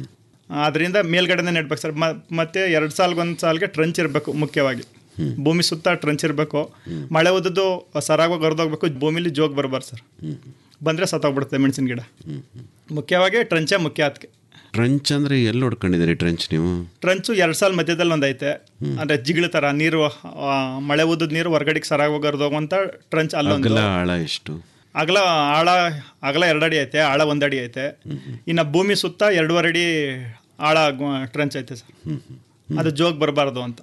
Speaker 13: ಅದರಿಂದ ಮೇಲ್ಗಡೆನೇ ನೆಡ್ಬೇಕು ಸರ್ ಮ- ಮತ್ತೆ ಎರಡು ಸಾಲ್ಗೊಂದು ಸಾಲ್ಗೆ ಟ್ರಂಚ್ ಇರಬೇಕು ಮುಖ್ಯವಾಗಿ ಭೂಮಿ ಸುತ್ತ ಟ್ರಂಚ್ ಇರಬೇಕು ಮಳೆ ಓದದ್ದು ಸರಾಗವಾಗಿ ಹರಿದೋಗ್ಬೇಕು ಭೂಮಿಲಿ ಜೋಗ್ ಬರಬಾರ್ದು ಸರ್ ಬಂದರೆ ಸತ್ತೋಗ್ಬಿಡುತ್ತೆ ಮೆಣಸಿನ ಗಿಡ ಮುಖ್ಯವಾಗಿ ಟ್ರಂಚೇ ಮುಖ್ಯ ಅದಕ್ಕೆ
Speaker 11: ಟ್ರಂಚ್ ಅಂದ್ರೆ ಎಲ್ಲಿ ಹೊಡ್ಕೊಂಡಿದ್ದೀರಿ ಟ್ರಂಚ್ ನೀವು
Speaker 13: ಟ್ರಂಚು ಎರಡು ಸಾಲ ಮಧ್ಯದಲ್ಲಿ ಒಂದು ಐತೆ ಅಂದರೆ ಜಿಗಳ ಥರ ನೀರು ಆ, ಮಳೆ ಓದದ ನೀರು ಹೊರಗಡೆಗೆ ಸರಾಗವಾಗಿ ಹರಿದೋಗುವಂಥ ಟ್ರಂಚ್ ಅಲ್ಲೊಂದು
Speaker 11: ಅಗಲ ಆಳ ಎಷ್ಟು
Speaker 13: ಅಗಲ ಆಳ ಅಗಲ ಎರಡು ಅಡಿ ಐತೆ ಆಳ ಒಂದು ಅಡಿ ಐತೆ ಇನ್ನು ಭೂಮಿ ಸುತ್ತ ಎರಡೂವರೆ ಅಡಿ ಆಳ ಟ್ರಂಚ್ ಐತೆ ಸರ್ ಅದು ಜೋಗ್ ಬರಬಾರ್ದು ಅಂತ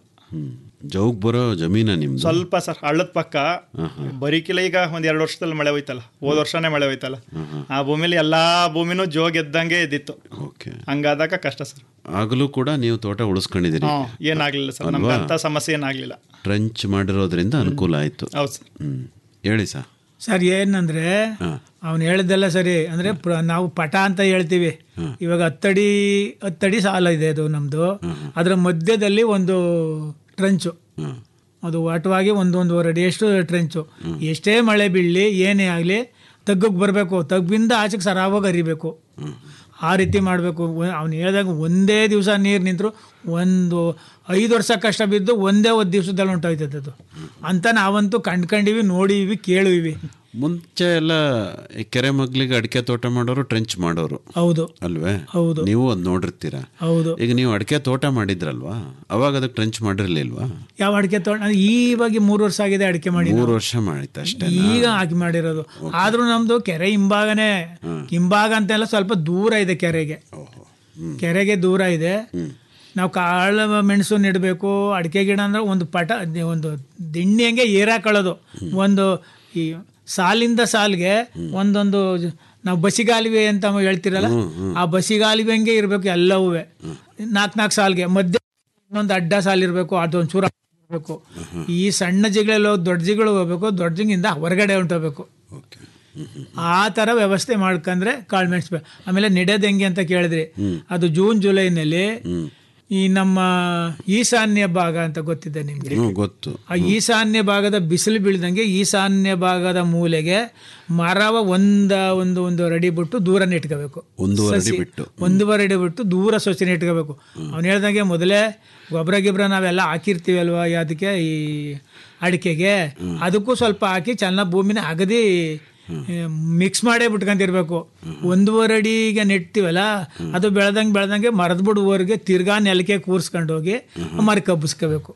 Speaker 11: ಜೌಗ್ ಬರೋ ಜಮೀನ ನಿಮ್ದು
Speaker 13: ಸ್ವಲ್ಪ ಸರ್ ಹಳ್ಳದ ಪಕ್ಕ ಬರೀಕಿಲ್ಲ ಈಗ ಒಂದ್ ಎರಡು ವರ್ಷದಲ್ಲಿ ಮಳೆ ಹೋಯ್ತಲ್ಲ ಹೋದ ವರ್ಷನೇ ಮಳೆ ಹೋಯ್ತಲ್ಲ ಆ ಭೂಮಿಲಿ ಎಲ್ಲಾ ಭೂಮಿನೂ ಜೋಗ್ ಎದ್ದಂಗೆ ಇದ್ದಿತ್ತು ಹಂಗಾದಾಗ ಕಷ್ಟ ಸರ್
Speaker 11: ಆಗಲೂ ಕೂಡ ನೀವು ತೋಟ ಉಳಿಸ್ಕೊಂಡಿದ್ದೀರಿ
Speaker 13: ಹ್ಮ್ ಏನಾಗ್ಲಿಲ್ಲ ಸರ್ ನಮ್ಗೆ
Speaker 11: ಅಲ್ವಾ?
Speaker 13: ಅಂತ ಸಮಸ್ಯೆ ಏನಾಗ್ಲಿಲ್ಲ
Speaker 11: ಟ್ರಂಚ್ ಮಾಡಿರೋದ್ರಿಂದ ಅನುಕೂಲ ಆಯ್ತು
Speaker 13: ಹೌದು ಸರ್
Speaker 11: ಹ್ಮ್ ಹೇಳಿ ಸರ್
Speaker 12: ಸರ್ ಏನಂದ್ರೆ ಅವನು ಹೇಳಿದ್ದೆಲ್ಲ ಸರಿ ಅಂದ್ರೆ ಪ್ರ- ನಾವು ಪಟ ಅಂತ ಹೇಳ್ತೀವಿ ಇವಾಗ ಹತ್ತಡಿ ಹತ್ತಡಿ ಸಾಲ ಇದೆ ಅದು ನಮ್ದು ಅದರ ಮಧ್ಯದಲ್ಲಿ ಒಂದು ಟ್ರಂಚು ಅದು ವಾಟವಾಗಿ ಒಂದು ಒಂದೂವರೆ ಅಡಿಯಷ್ಟು ಟ್ರೆಂಚು ಎಷ್ಟೇ ಮಳೆ ಬೀಳಲಿ ಏನೇ ಆಗಲಿ ತಗ್ಗಕ್ಕೆ ಬರಬೇಕು ತಗ್ಗಿಂದ ಆಚೆಗೆ ಸರಾವಾಗಿ ಹರಿಬೇಕು ಆ ರೀತಿ ಮಾಡಬೇಕು ಅವ್ನು ಹೇಳಿದಾಗ ಒಂದೇ ದಿವಸ ನೀರು ನಿಂತರು ಒಂದು ಐದು ವರ್ಷ ಕಷ್ಟ ಬಿದ್ದು ಒಂದೇ ಒಂದು ದಿವಸದಲ್ಲಿ ಹೊಂಟೋಯ್ತದೆ ಅದು ಅಂತ ನಾವಂತೂ ಕಂಡ್ಕೊಂಡಿವಿ ನೋಡಿವಿ ಕೇಳಿವಿ
Speaker 11: ಮುಂಚೆ ಎಲ್ಲ ಈ ಕೆರೆ ಮಗ್ಲಿಗೆ ಅಡಿಕೆ ತೋಟ ಮಾಡೋರು ಟ್ರೆಂಚ್ ಮಾಡೋರು
Speaker 12: ಹೌದು
Speaker 11: ಅಲ್ವೇ
Speaker 12: ಹೌದು.
Speaker 11: ನೀವು ಅದ್ ನೋಡಿರ್ತೀರಾ
Speaker 12: ಹೌದು
Speaker 11: ಈಗ ನೀವು ಅಡಿಕೆ ತೋಟ ಮಾಡಿದ್ರಲ್ವಾ ಅವಾಗ ಅದಕ್ಕೆ ಟ್ರೆಂಚ್ ಮಾಡಿರ್ಲಿಲ್ವಾ
Speaker 12: ಯಾವ ಅಡಿಕೆ ತೋಟ ಈವಾಗ ಮೂರು ವರ್ಷ ಆಗಿದೆ ಅಡಿಕೆ ಮಾಡಿ
Speaker 11: ಮೂರು ವರ್ಷ ಮಾಡಿತ್ತು ಅಷ್ಟೇ
Speaker 12: ಈಗ ಹಾಕಿ ಮಾಡಿರೋದು ಆದ್ರೂ ನಮ್ದು ಕೆರೆ ಹಿಂಭಾಗನೇ ಹಿಂಭಾಗ ಅಂತೆಲ್ಲ ಸ್ವಲ್ಪ ದೂರ ಇದೆ ಕೆರೆಗೆ ಕೆರೆಗೆ ದೂರ ಇದೆ ನಾವು ಕಾಳು ಮೆಣಸು ನೆಡಬೇಕು ಅಡಿಕೆ ಗಿಡ ಅಂದ್ರೆ ಒಂದು ಪಟ ಒಂದು ದಿಣ್ಣಿ ಹಂಗೆ ಏರಾಕೊಳ್ಳೋದು ಒಂದು ಈ ಸಾಲಿಂದ ಸಾಲಿಗೆ ಒಂದೊಂದು ನಾವು ಬಸಿಗಾಲಿವೆ ಅಂತ ಹೇಳ್ತಿರಲ್ಲ ಆ ಬಸಿಗಾಲಿವೆ ಹಂಗೆ ಇರಬೇಕು ಎಲ್ಲವೂ ನಾಲ್ಕು ನಾಲ್ಕು ಸಾಲಿಗೆ ಮಧ್ಯ ಇನ್ನೊಂದು ಅಡ್ಡ ಸಾಲು ಇರಬೇಕು ಅದೊಂದು ಚೂರ ಇರಬೇಕು ಈ ಸಣ್ಣ ಜಿಗಳೆಲ್ಲ ದೊಡ್ಡ ಜಿಗಳು ಹೋಗ್ಬೇಕು ದೊಡ್ಡ ಜಿಗಿಂದ ಹೊರಗಡೆ ಹೊಂಟೋಗ್ಬೇಕು ಆ ಥರ ವ್ಯವಸ್ಥೆ ಮಾಡ್ಕೊಂಡ್ರೆ ಕಾಳು ಮೆಣಸು ಆಮೇಲೆ ನೆಡೋದು ಹೆಂಗೆ ಅಂತ ಕೇಳಿದ್ರಿ ಅದು ಜೂನ್ ಜುಲೈನಲ್ಲಿ ಈ ನಮ್ಮ ಈಶಾನ್ಯ ಭಾಗ ಅಂತ ಗೊತ್ತಿದೆ ನಿಮ್ಗೆ
Speaker 11: ಹ್ಮ್, ಗೊತ್ತು
Speaker 12: ಆ ಈಶಾನ್ಯ ಭಾಗದ ಬಿಸಿಲು ಬೀಳ್ದಂಗೆ ಈಶಾನ್ಯ ಭಾಗದ ಮೂಲೆಗೆ ಮರವ ಒಂದ ಒಂದು ಒಂದು ಅಡಿ ಬಿಟ್ಟು ದೂರ ನೆಟ್ಕೋಬೇಕು
Speaker 11: ಒಂದೂವರೆ ಅಡಿ
Speaker 12: ಸಸಿ-
Speaker 11: ಬಿಟ್ಟು.
Speaker 12: ಒಂದೂವರೆ ಅಡಿ ಬಿಟ್ಟು ದೂರ ಸೊಸಿ ನೆಟ್ಕೋಬೇಕು ಅವ್ನು ಹೇಳ್ದಂಗೆ ಮೊದಲೇ ಗೊಬ್ಬರ ಗಿಬ್ರ ನಾವೆಲ್ಲ ಹಾಕಿರ್ತೀವಿ ಅಲ್ವಾ ಅದಕ್ಕೆ ಈ ಅಡಿಕೆಗೆ ಅದಕ್ಕೂ ಸ್ವಲ್ಪ ಹಾಕಿ ಚೆನ್ನಾಗಿ ಭೂಮಿನ ಅಗದಿ ಮಿಕ್ಸ್ ಮಾಡೇ ಬಿಟ್ಕೊಂತಿರ್ಬೇಕು ಒಂದೂವರೆ ಅಡಿಗೆ ನೆಟ್ತೀವಲ್ಲ ಅದು ಬೆಳೆದಂಗೆ ಬೆಳೆದಂಗೆ ಮರದ ಬಿಡುವವರೆಗೆ ತಿರ್ಗಾ ನೆಲಕ್ಕೆ ಕೂರ್ಸ್ಕೊಂಡು ಹೋಗಿ ಮರ ಕಬ್ಬಿಸ್ಕೋಬೇಕು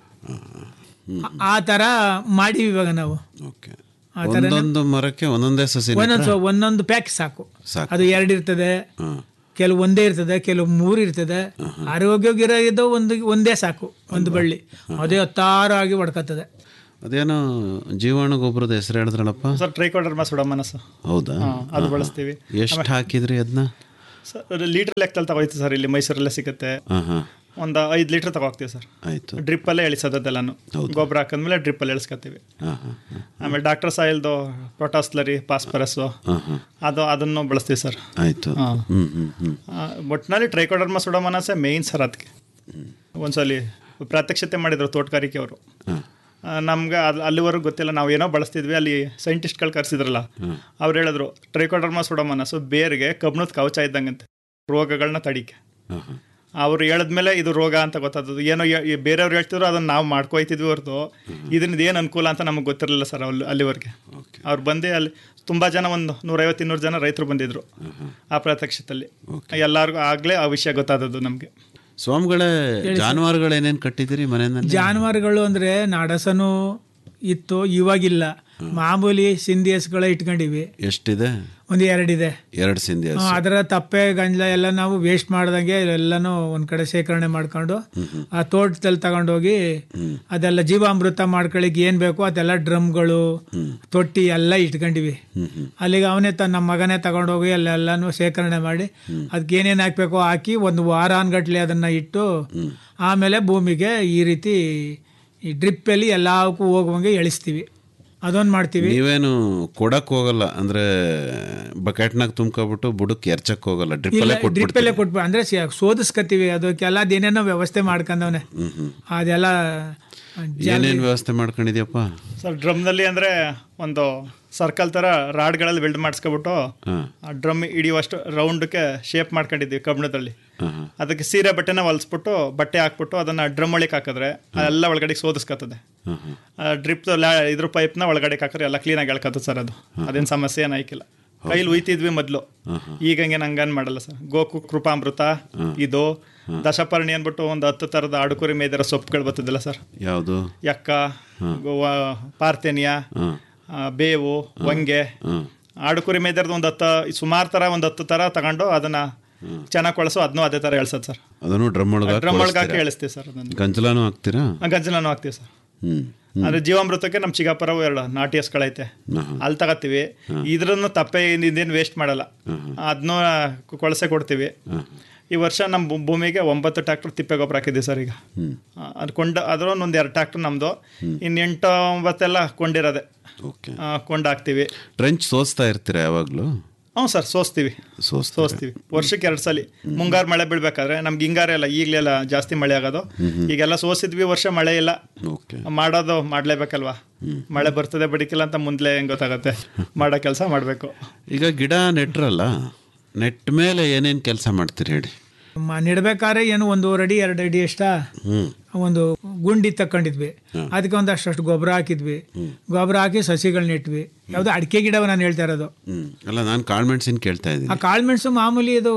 Speaker 12: ಆ ಥರ ಮಾಡೀವಿ ಇವಾಗ ನಾವು ಆ ಥರ
Speaker 11: ಒಂದೊಂದು ಮರಕ್ಕೆ ಒಂದೊಂದೇ ಸಸಿ
Speaker 12: ಒಂದೊಂದು
Speaker 11: ನೆಟ್ರೆ
Speaker 12: ಸೊ- ಒಂದೊಂದು ಪ್ಯಾಕ್ ಸಾಕು
Speaker 11: ಸಾಕು.
Speaker 12: ಅದು ಎರಡು ಇರ್ತದೆ ಕೆಲವು ಒಂದೇ ಇರ್ತದೆ ಕೆಲವು ಮೂರು ಇರ್ತದೆ ಆರೋಗ್ಯಗಿರೋ ಒಂದು ಒಂದೇ ಸಾಕು ಒಂದು ಬಳ್ಳಿ ಅದೇ ಹತ್ತಾರು ಆಗಿ ಹೊಡ್ಕತ್ತದೆ
Speaker 11: ಅದೇನೋ ಜೀವಾಣು ಗೊಬ್ಬರದ ಹೆಸರು ಹೇಳಿದ್ರಲ್ಲಪ್ಪ
Speaker 13: ಸರ್ ಟ್ರೈಕೋಡರ್ಮಾ ಸುಡಮನಸ್ಸು
Speaker 11: ಹೌದಾ
Speaker 13: ಹಾ, ಅದು
Speaker 11: ಹಾ,
Speaker 13: ಬಳಸ್ತೀವಿ.
Speaker 11: ಹಾ. ಎಷ್ಟು ಹಾಕಿದ್ರಿ ಅದನ್ನ
Speaker 13: ಸರ್ ಲೀಟರ್ ಲೆಕ್ಕದಲ್ಲಿ ತಗೋಯ್ತು ಸರ್ ಇಲ್ಲಿ ಮೈಸೂರಲ್ಲೇ ಸಿಗುತ್ತೆ
Speaker 11: ಹಾಂ ಹಾಂ
Speaker 13: ಒಂದು ಐದು ಲೀಟರ್ ತಗೋಗ್ತೀವಿ ಸರ್
Speaker 11: ಆಯ್ತು
Speaker 13: ಡ್ರಿಪ್ಪಲ್ಲೇ ಇಳಿಸೋದೆಲ್ಲನು ಗೊಬ್ಬರ ಹಾಕಿದ್ಮೇಲೆ ಡ್ರಿಪ್ಪಲ್ಲಿ ಇಳಿಸ್ಕೊತೀವಿ
Speaker 11: ಹಾಂ ಹಾಂ
Speaker 13: ಆಮೇಲೆ ಡಾಕ್ಟರ್ ಸಾಯಿಲ್ದು ಪೊಟಾಸ್ಲರಿ ಫಾಸ್ಫರಸ್ಸು
Speaker 11: ಹಾಂ ಹಾಂ
Speaker 13: ಅದು ಅದನ್ನು ಬಳಸ್ತೀವಿ ಸರ್
Speaker 11: ಆಯ್ತು
Speaker 13: ಹಾ.
Speaker 11: ಹ್ಮ್ ಹ್ಮ್ ಹ್ಮ್
Speaker 13: ಒಟ್ಟಿನಲ್ಲಿ ಟ್ರೈಕೋಡರ್ಮ ಸುಡಮನಸೆ ಮೇಯ್ನ್ ಸರ್ ಅದಕ್ಕೆ ಒಂದ್ಸಲಿ ಪ್ರಾತ್ಯಕ್ಷತೆ ಮಾಡಿದ್ರು ತೋಟಗಾರಿಕೆ ಅವರು ನಮ್ಗೆ ಅಲ್ಲಿ ಅಲ್ಲಿವರೆಗೂ ಗೊತ್ತಿಲ್ಲ ನಾವು ಏನೋ ಬಳಸ್ತಿದ್ವಿ ಅಲ್ಲಿ ಸೈಂಟಿಸ್ಟ್ಗಳು ಕರೆಸಿದ್ರಲ್ಲ ಅವ್ರು ಹೇಳಿದ್ರು ಟ್ರೈಕೋಡರ್ಮ ಸುಡಮನಸ್ಸು ಬೇರ್ಗೆ ಕಬ್ಣದ ಕವಚ ಇದ್ದಂಗಂತೆ ರೋಗಗಳನ್ನ ತಡಿಕೆ ಅವ್ರು ಹೇಳಿದ್ಮೇಲೆ ಇದು ರೋಗ ಅಂತ ಗೊತ್ತಾದದ್ದು ಏನೋ ಯೇ- ಈ ಬೇರೆಯವ್ರು ಹೇಳ್ತಿದ್ರು ಅದನ್ನ ನಾವು ಮಾಡ್ಕೊಯ್ತಿದ್ವಿ ಹೊರತು ಇದರಿಂದ ಏನು ಅನುಕೂಲ ಅಂತ ನಮಗೆ ಗೊತ್ತಿರಲಿಲ್ಲ ಸರ್ ಅಲ್ಲಿ ಅಲ್ಲಿವರೆಗೆ ಅವ್ರು ಬಂದೇ ಅಲ್ಲಿ ತುಂಬ ಜನ ಒಂದು ನೂರೈವತ್ತು ಇನ್ನೂರು ಜನ ರೈತರು ಬಂದಿದ್ರು ಆ ಪ್ರಾತ್ಯಕ್ಷಿತಲ್ಲಿ ಎಲ್ಲರಿಗೂ ಆಗಲೇ ಆ ವಿಷಯ ಗೊತ್ತಾದದ್ದು ನಮಗೆ
Speaker 11: ಸ್ವಾಮಿಗಳೇ ಜಾನುವಾರುಗಳು ಏನೇನು ಕಟ್ಟಿದ್ದೀರಿ ಮನೆಯಲ್ಲಿ
Speaker 12: ಜಾನುವಾರುಗಳು ಅಂದ್ರೆ ನಾಡಸನು ಇತ್ತು ಇವಾಗಿಲ್ಲ ಮಾಮೂಲಿ ಸಿಂಧಿ ಹಸುಗಳ ಇಟ್ಕೊಂಡಿವಿ
Speaker 11: ಎಷ್ಟಿದೆ
Speaker 12: ಒಂದು ಎರಡಿದೆ
Speaker 11: ಎರಡು ಸಿಂಧಿ
Speaker 12: ಆ,
Speaker 11: ಹಸು.
Speaker 12: ಅದರ ತಪ್ಪೆ ಗಂಜಲ ಎಲ್ಲ ನಾವು ವೇಸ್ಟ್ ಮಾಡ್ದಂಗೆ ಎಲ್ಲನೂ ಒಂದ್ ಕಡೆ ಶೇಖರಣೆ ಮಾಡ್ಕೊಂಡು ಆ ತೋಟದಲ್ಲಿ ತಗೊಂಡೋಗಿ ಅದೆಲ್ಲ ಜೀವಾಮೃತ ಮಾಡ್ಕೊಳ್ಳಿಕ್ಕೆ ಏನ್ ಬೇಕೋ ಅದೆಲ್ಲ ಡ್ರಮ್ಗಳು ತೊಟ್ಟಿ ಎಲ್ಲ ಇಟ್ಕೊಂಡಿವಿ ಅಲ್ಲಿಗೆ ಅವನೇ ತ ನಮ್ಮ ಮಗನೇ ತಗೊಂಡೋಗಿ ಅಲ್ಲೆಲ್ಲನೂ ಶೇಖರಣೆ ಮಾಡಿ ಅದಕ್ಕೆ ಏನೇನು ಹಾಕ್ಬೇಕೋ ಹಾಕಿ ಒಂದು ವಾರಾನ್ಗಟ್ಲೆ ಅದನ್ನ ಇಟ್ಟು ಆಮೇಲೆ ಭೂಮಿಗೆ ಈ ರೀತಿ ಈ ಡ್ರಿಪ್ಪಲ್ಲಿ ಎಲ್ಲವಕ್ಕೂ ಹೋಗುವಂಗೆ ಎಳಿಸ್ತೀವಿ ಅದೊಂದು ಮಾಡ್ತೀವಿ
Speaker 11: ನೀವೇನು ಕೊಡಕ್ ಹೋಗಲ್ಲ ಅಂದ್ರೆ ಬಕೆಟ್ನಾಗ ತುಂಬ್ಕೊಬಿಟ್ಟು ಬುಡಕ್ಕೆ ಎರ್ಚಕ್ ಹೋಗಲ್ಲ ಡ್ರಿಪ್ಪಲ್ಲೇ
Speaker 12: ಡ್ರಿಪ್ಪಲ್ಲೇ
Speaker 11: ಕೊಟ್ಬಿಡ್ತೀವಿ
Speaker 12: ಕೊಟ್ಬಿಟ್ಟು ಅಂದರೆ ಸೋದಿಸ್ಕತ್ತೀವಿ ಅದಕ್ಕೆಲ್ಲ ಅದೇನೇನೋ ವ್ಯವಸ್ಥೆ ಮಾಡ್ಕೊಂಡವನೆ
Speaker 11: ಹ್ಮ್ ಹ್ಮ್
Speaker 12: ಅದೆಲ್ಲ
Speaker 11: ಏನೇನ್ ವ್ಯವಸ್ಥೆ ಮಾಡ್ಕೊಂಡಿದ್ಯಪ್ಪ
Speaker 13: ಸರ್ ಡ್ರಮ್ನಲ್ಲಿ ಅಂದರೆ ಒಂದು ಸರ್ಕಲ್ ಥರ ರಾಡ್ಗಳಲ್ಲಿ ವೆಲ್ಡ್ ಮಾಡಿಸ್ಕೊಬಿಟ್ಟು
Speaker 11: ಹಾ
Speaker 13: ಆ ಡ್ರಮ್ ಹಿಡಿಯುವಷ್ಟು ರೌಂಡ್ಗೆ ಶೇಪ್ ಮಾಡ್ಕೊಂಡಿದ್ವಿ ಕಬ್ಬಿಣದಲ್ಲಿ
Speaker 11: ಹಾ ಹಾ
Speaker 13: ಅದಕ್ಕೆ ಸೀರೆ ಬಟ್ಟೆನ ಹೊಲಿಸ್ಬಿಟ್ಟು ಬಟ್ಟೆ ಹಾಕ್ಬಿಟ್ಟು ಅದನ್ನು ಡ್ರಮ್ ಒಳಗೆ ಹಾಕಿದ್ರೆ ಎಲ್ಲ ಒಳಗಡೆ ಸೋದಿಸ್ಕೊತದೆ
Speaker 11: ಹಾ ಹಾ
Speaker 13: ಡ್ರಿಪ್ ಇದ್ರ ಪೈಪ್ನ ಒಳಗಡೆ ಹಾಕಿದ್ರೆ ಎಲ್ಲ ಕ್ಲೀನಾಗಿ ಎಳ್ಕತ್ತದ ಸರ್ ಅದು ಅದೇನು ಸಮಸ್ಯೆ ಏನು ಆಯ್ಕಿಲ್ಲ ಕೈಲಿ ಉಯ್ತಿದ್ವಿ ಮೊದಲು ಈಗ ಹಂಗೇನು ಹಂಗನ್ ಮಾಡಲ್ಲ ಸರ್ ಗೋಕು ಕೃಪಾಮೃತ ಇದು ದಶಪರ್ಣಿ ಅಂದ್ಬಿಟ್ಟು ಒಂದು ಹತ್ತು ಥರದ ಅಡುಕುರಿ ಮೇದಿರೋ ಸೊಪ್ಪುಗಳು ಬರ್ತದಲ್ಲ ಸರ್
Speaker 11: ಯಾವುದು
Speaker 13: ಯಕ್ಕ ಗೋವಾ ಪಾರ್ಥೇನಿಯಾ
Speaker 11: ಹಾ
Speaker 13: ಆ, ಬೇವು ವಂಗೆ
Speaker 11: ಹಾ
Speaker 13: ಆಡುಕುರಿ ಮೇದರ್ದು ಒಂದು ಹತ್ತು ಸುಮಾರು ಥರ ಒಂದು ಹತ್ತು ಥರ ತಗೊಂಡು ಅದನ್ನ ಚೆನ್ನಾಗಿ ಕೊಳಸು ಅದನ್ನೂ ಅದೇ ಥರ ಎಳ್ಸೋದು ಸರ್
Speaker 11: ಅದನ್ನು ಡ್ರಮ್ ಒಳಗೆ
Speaker 13: ಡ್ರಮ್ ಒಳಗೆ ಹಾಕಿ ಎಳಿಸ್ತೀವಿ ಸರ್ ಅದನ್ನು
Speaker 11: ಗಂಜಲಾನು ಹಾಕ್ತೀರಾ
Speaker 13: ಆ, ಗಂಜಲನೂ ಹಾಕ್ತೀವಿ ಸರ್
Speaker 11: ಹ್ಮ್
Speaker 13: ಅಂದ್ರೆ ಜೀವಾಮೃತಕ್ಕೆ ನಮ್ಮ ಚಿಗಾಪುರವು ಎರಡು ನಾಟಿ ಹಸ್ಗಳೈತೆ ಅಲ್ಲಿ ತಗೋತೀವಿ ಇದ್ರನ್ನು ತಪ್ಪೆ ಇದೇನು ವೇಸ್ಟ್ ಮಾಡಲ್ಲ ಅದನ್ನೂ ಕೊಳಸೆ ಕೊಡ್ತೀವಿ ಈ ವರ್ಷ ನಮ್ಮ ಭೂ- ಭೂಮಿಗೆ ಒಂಬತ್ತು ಟ್ರ್ಯಾಕ್ಟರ್ ತಿಪ್ಪೆ ಗೊಬ್ಬರ ಹಾಕಿದ್ದೀವಿ ಸರ್ ಈಗ ಆ, ಅದು ಕೊಂಡ ಅದ್ರೊಂದು ಒಂದು ಎರಡು ಟ್ರ್ಯಾಕ್ಟರ್ ನಮ್ಮದು ಇನ್ನು ಎಂಟು ಒಂಬತ್ತೆಲ್ಲ ಕೊಂಡಿರೋದೆ
Speaker 11: ಓಕೆ
Speaker 13: ಆ, ಕೊಂಡ್ ಹಾಕ್ತೀವಿ
Speaker 11: ಟ್ರೆಂಚ್ ಸೋಸ್ತಾ ಇರ್ತೀರಾ ಯಾವಾಗಲೂ
Speaker 13: ಹ್ಞೂ ಸರ್ ಸೋಸ್ತೀವಿ
Speaker 11: ಸೋಸ್ತಾ
Speaker 13: ಸೋಸ್ತೀವಿ ವರ್ಷಕ್ಕೆ ಎರಡು ಸಲ ಮುಂಗಾರು ಮಳೆ ಬೀಳ್ಬೇಕಾದ್ರೆ ನಮ್ಗೆ ಹಿಂಗಾರ ಇಲ್ಲ ಈಗಲೆಲ್ಲ ಜಾಸ್ತಿ ಮಳೆ ಆಗೋದು ಈಗೆಲ್ಲ ಸೋಸಿದ್ವಿ ವರ್ಷ ಮಳೆ ಇಲ್ಲ
Speaker 11: ಓಕೆ
Speaker 13: ಮಾಡೋದು ಮಾಡಲೇಬೇಕಲ್ವಾ ಮಳೆ ಬರ್ತದೆ ಬಡಿಕಿಲ್ಲ ಅಂತ ಮುಂದ್ಲೆ ಹೆಂಗ್ ಗೊತ್ತಾಗತ್ತೆ ಮಾಡೋ ಕೆಲಸ ಮಾಡಬೇಕು
Speaker 11: ಈಗ ಗಿಡ ನೆಟ್ರಲ್ಲ ನೆಟ್ ಮೇಲೆ ಏನೇನು ಕೆಲಸ ಮಾಡ್ತೀರಿ ಹೇಳಿ
Speaker 12: ಮ- ನೆಡ್ಬೇಕಾದ್ರೆ ಏನು ಒಂದೂವರೆ ಅಡಿ ಎರಡು ಅಡಿ ಎಷ್ಟ
Speaker 11: ಹ್ಮ್
Speaker 12: ಒಂದು ಗುಂಡಿ ತಕ್ಕೊಂಡಿದ್ವಿ ಅದಕ್ಕೆ ಒಂದಷ್ಟು ಗೊಬ್ಬರ ಹಾಕಿದ್ವಿ ಗೊಬ್ಬರ ಹಾಕಿ ಸಸಿಗಳು ನೆಟ್ವಿ ಯಾವುದು ಅಡಿಕೆ ಗಿಡವ ನಾನು ಹೇಳ್ತಾ ಇರೋದು
Speaker 11: ಹ್ಮ್ ಅಲ್ಲ ನಾನು ಕಾಳ್ಮೆಣ್ಸಿನ ಕೇಳ್ತಾ
Speaker 12: ಆ
Speaker 11: ಇದ್ದೀನಿ
Speaker 12: ಕಾಳುಮೆಣಸು ಮಾಮೂಲಿ ಇದು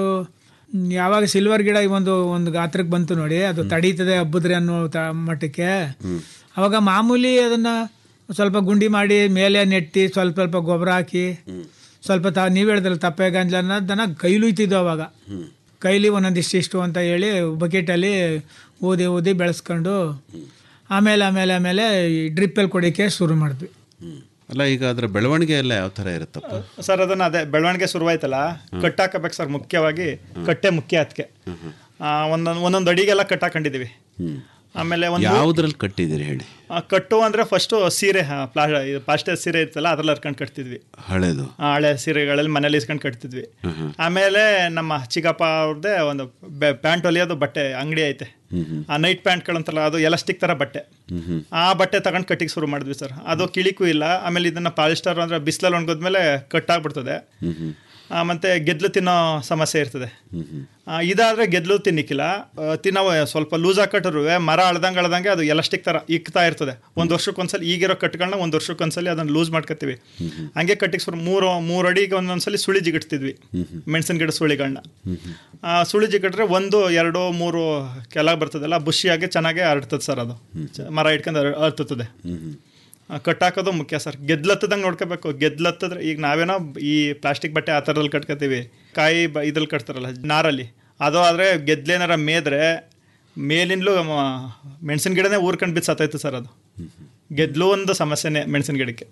Speaker 12: ಮ್, ಯಾವಾಗ ಸಿಲ್ವರ್ ಗಿಡ ಒಂದು ಒಂದು ಗಾತ್ರಕ್ಕೆ ಬಂತು ನೋಡಿ ಅದು ತಡೀತದೆ ಹಬ್ಬದ್ರೆ ಅನ್ನೋ ತ ಮಟ್ಟಕ್ಕೆ ಅವಾಗ ಮಾಮೂಲಿ ಅದನ್ನ ಸ್ವಲ್ಪ ಗುಂಡಿ ಮಾಡಿ ಮೇಲೆ ನೆಟ್ಟಿ ಸ್ವಲ್ಪ ಸ್ವಲ್ಪ ಗೊಬ್ಬರ ಹಾಕಿ ಸ್ವಲ್ಪ ತ ನೀವು ಹೇಳಿದ್ರಲ್ಲ ತಪ್ಪೆ ಗಂಜಲ ಅನ್ನೋದನ್ನ ಕೈಲುಯ್ತಿದ್ವು ಅವಾಗ ಕೈಲಿ ಒಂದೊಂದಿಷ್ಟು ಇಷ್ಟು ಅಂತ ಹೇಳಿ ಬಕೆಟಲ್ಲಿ ಊದಿ ಊದಿ ಬೆಳೆಸ್ಕೊಂಡು ಆಮೇಲೆ ಆಮೇಲೆ ಆಮೇಲೆ ಈ ಡ್ರಿಪ್ಪಲ್ಲಿ ಕೊಡೋಕ್ಕೆ ಶುರು ಮಾಡಿದ್ವಿ
Speaker 11: ಅಲ್ಲ ಈಗ ಅದರ ಬೆಳವಣಿಗೆ ಎಲ್ಲ ಯಾವ ಥರ ಇರುತ್ತಪ್ಪ
Speaker 13: ಸರ್ ಅದನ್ನ ಅದೇ ಬೆಳವಣಿಗೆ ಶುರುವಾಯ್ತಲ್ಲ ಕಟ್ಟಾಕಬೇಕು ಸರ್ ಮುಖ್ಯವಾಗಿ ಕಟ್ಟೆ ಮುಖ್ಯ ಅದಕ್ಕೆ ಒಂದೊಂದು ಒಂದೊಂದು ಅಡಿಗೆಲ್ಲ ಕಟ್ಟಾಕೊಂಡಿದ್ದೀವಿ ಆಮೇಲೆ ಒಂದು
Speaker 11: ಯಾವುದ್ರಲ್ಲಿ ಕಟ್ಟಿದ್ದೀರಿ ಹೇಳಿ
Speaker 13: ಆ, ಕಟ್ಟು ಅಂದ್ರೆ ಫಸ್ಟು ಸೀರೆ ಆ, ಪ್ಲಾ ಇದು ಪ್ಲಾಸ್ಟರ್ ಸೀರೆ ಇರ್ತಲ್ಲ ಅದ್ರಲ್ಲಿ ಹರ್ಕೊಂಡು ಕಟ್ತಿದ್ವಿ
Speaker 11: ಹಳೇದು
Speaker 13: ಆ, ಹಳೆ ಸೀರೆಗಳಲ್ಲಿ ಮನೇಲಿ ಇಸ್ಕೊಂಡು ಕಟ್ತಿದ್ವಿ ಆಮೇಲೆ ನಮ್ಮ ಚಿಕ್ಕಪ್ಪ ಅವ್ರದ್ದೇ ಒಂದು ಪ್ಯಾಂಟ್ ಹೊಲಿಯೋದು ಬಟ್ಟೆ ಅಂಗಡಿ ಐತೆ ಆ ನೈಟ್ ಪ್ಯಾಂಟ್ಗಳಂತಲ್ಲ ಅದು ಎಲಾಸ್ಟಿಕ್ ಥರ ಬಟ್ಟೆ ಆ ಬಟ್ಟೆ ತಗೊಂಡು ಕಟ್ಟಿಗೆ ಶುರು ಮಾಡಿದ್ವಿ ಸರ್ ಅದು ಕಿಳಿಕೂ ಇಲ್ಲ ಆಮೇಲೆ ಇದನ್ನ ಪಾಲಿಸ್ಟರ್ ಅಂದ್ರೆ ಬಿಸಿಲಲ್ಲಿ ಒಣಗೋದ್ಮೇಲೆ ಕಟ್ಟಾಗ್ಬಿಡ್ತದೆ ಆ, ಮತ್ತೆ ಗೆದ್ಲು ತಿನ್ನೋ ಸಮಸ್ಯೆ ಇರ್ತದೆ ಆ, ಇದಾದ್ರೆ ಗೆದ್ಲು ತಿನ್ನಿಕ್ಕಿಲ್ಲ ಆ, ತಿನ್ನೋ ಸ್ವಲ್ಪ ಲೂಸ್ ಕಟ್ಟರು ಮರ ಅಳ್ದಂಗೆ ಅಳ್ದಂಗೆ ಅದು ಎಲಾಸ್ಟಿಕ್ ಥರ ಇಕ್ತಾ ಇರ್ತದೆ ಒಂದು ವರ್ಷಕ್ಕೊಂದ್ಸಲಿ ಈಗಿರೋ ಕಟ್ಗಳನ್ನ ಒಂದು ವರ್ಷಕ್ಕೊಂದ್ಸಲಿ ಅದನ್ನು ಲೂಸ್ ಮಾಡ್ಕೊತೀವಿ ಹಂಗೆ ಕಟ್ಟಿಗೆ ಸುರು ಮೂರು ಮೂರು ಅಡಿಗೆ ಒಂದೊಂದ್ಸಲಿ ಸುಳಿ ಜಿಗಿಡ್ತಿದ್ವಿ ಮೆಣಸಿನ ಗಿಡ ಸುಳಿಗಳನ್ನ ಆ, ಸುಳಿ ಜಿಗಿಟ್ರೆ ಒಂದು ಎರಡು ಮೂರು ಕೆಲ ಬರ್ತದಲ್ಲ ಬುಷಿಯಾಗಿ ಚೆನ್ನಾಗಿ ಹರಡ್ತದೆ ಸರ್ ಅದು ಚ- ಮರ ಇಟ್ಕೊಂಡು ಹರ- ಹರ್ತುತ್ತದೆ ಆ, ಕಟ್ಟಾಕೋದು ಮುಖ್ಯ ಸರ್ ಗೆದ್ಲತ್ತದಂಗೆ ನೋಡ್ಕೋಬೇಕು ಗೆದ್ಲತ್ತದ್ರೆ ಈಗ ನಾವೇನೋ ಈ ಪ್ಲಾಸ್ಟಿಕ್ ಬಟ್ಟೆ ಆ ಥರದಲ್ಲಿ ಕಟ್ಕೋತೀವಿ ಕಾಯಿ ಬ ಇದ್ರಲ್ಲಿ ಕಟ್ತಾರಲ್ಲ ನಾರಲ್ಲಿ ಅದು ಆದರೆ ಗೆದ್ಲೇನಾರ ಮೇದ್ರೆ ಮೇಲಿಂದಲೂ ಮೆಣಸಿನ ಗಿಡನೇ ಊರ್ಕೊಂಡು ಬಿದ್ದು ಸತ್ತೈತೆ ಸರ್ ಅದು ಗೆದ್ಲು ಒಂದು ಸಮಸ್ಯೆನೇ ಮೆಣಸಿನ ಗಿಡಕ್ಕೆ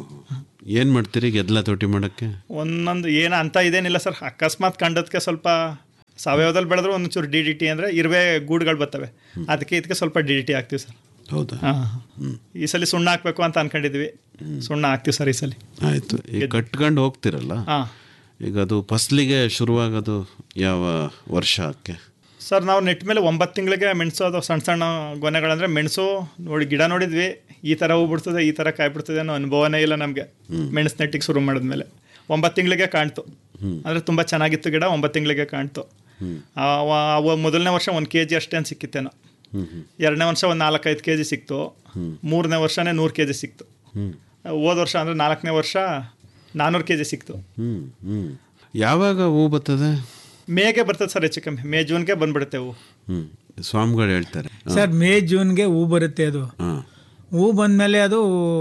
Speaker 11: ಏನು ಮಾಡ್ತೀರಿ ಗೆದ್ಲ ತೊಟ್ಟಿ ಮಾಡೋಕ್ಕೆ
Speaker 13: ಒಂದೊಂದು ಏನು ಅಂತ ಇದೇನಿಲ್ಲ ಸರ್ ಅಕಸ್ಮಾತ್ ಕಂಡದಕ್ಕೆ ಸ್ವಲ್ಪ ಸಾವಯವದಲ್ಲಿ ಬೆಳೆದ್ರೆ ಒಂಚೂರು ಡಿ ಡಿ ಟಿ ಅಂದರೆ ಇರುವೆ ಗೂಡುಗಳು ಬರ್ತವೆ ಅದಕ್ಕೆ ಇದಕ್ಕೆ ಸ್ವಲ್ಪ ಡಿ ಡಿ ಟಿ ಹಾಕ್ತೀವಿ ಸರ್
Speaker 11: ಹೌದಾ
Speaker 13: ಹಾಂ ಈ ಸಲ ಸುಣ್ಣ ಹಾಕ್ಬೇಕು ಅಂತ ಅನ್ಕೊಂಡಿದ್ವಿ ಸುಣ್ಣ ಹಾಕ್ತೀವಿ ಸರ್ ಈ ಸಲ
Speaker 11: ಆಯಿತು ಈಗ ಕಟ್ಕೊಂಡು ಹೋಗ್ತಿರಲ್ಲ
Speaker 13: ಹಾಂ
Speaker 11: ಈಗ ಅದು ಫಸ್ಲಿಗೆ ಶುರುವಾಗೋದು ಯಾವ ವರ್ಷಕ್ಕೆ
Speaker 13: ಸರ್ ನಾವು ನೆಟ್ ಮೇಲೆ ಒಂಬತ್ತು ತಿಂಗಳಿಗೆ ಮೆಣಸು ಅದು ಸಣ್ಣ ಸಣ್ಣ ಗೊನೆಗಳಂದ್ರೆ ಮೆಣಸು ನೋಡಿ ಗಿಡ ನೋಡಿದ್ವಿ ಈ ಥರ ಹೂ ಬಿಡ್ತದೆ ಈ ಥರ ಕಾಯಿ ಬಿಡ್ತದೆ ಅನ್ನೋ ಅನುಭವನೇ ಇಲ್ಲ ನಮಗೆ ಮೆಣಸು ನೆಟ್ಟಿಗೆ ಶುರು ಮಾಡಿದ್ಮೇಲೆ ಒಂಬತ್ತು ತಿಂಗಳಿಗೆ ಕಾಣ್ತು ಅಂದರೆ ತುಂಬ ಚೆನ್ನಾಗಿತ್ತು ಗಿಡ ಒಂಬತ್ತು ತಿಂಗಳಿಗೆ ಕಾಣ್ತು ಆ- ಅವ ಮೊದಲನೇ ವರ್ಷ ಒಂದು ಕೆ ಜಿ ಅಷ್ಟೇನು ಸಿಕ್ಕಿತ್ತೇನೋ ಎರಡನೇ ವರ್ಷ ಒಂದು ನಾಲ್ಕೈದು ಕೆ ಜಿ ಸಿಕ್ತು ಮೂರನೇ ವರ್ಷನೇ ನೂರು ಕೆ ಜಿ ಸಿಕ್ತು ಹೋದ ವರ್ಷ ಅಂದರೆ ನಾಲ್ಕನೇ ವರ್ಷ ನಾನ್ನೂರು ಕೆ ಜಿ ಸಿಕ್ತು
Speaker 11: ಹ್ಞೂ ಹ್ಞೂ ಯಾವಾಗ ಹೂ ಬರ್ತದೆ
Speaker 13: ಮೇಗೆ ಬರ್ತದೆ ಸರ್ ಹೆಚ್ಚು ಕಮ್ಮಿ ಮೇ ಜೂನ್ಗೆ ಬಂದ್ಬಿಡುತ್ತೆ ಹೂ
Speaker 11: ಹ್ಞೂ ಸ್ವಾಮಿಗಳು ಹೇಳ್ತಾರೆ
Speaker 12: ಸರ್ ಮೇ ಜೂನ್ಗೆ ಹೂ ಬರುತ್ತೆ ಅದು
Speaker 11: ಹಾಂ
Speaker 12: ಹೂ ಬಂದಮೇಲೆ ಅದು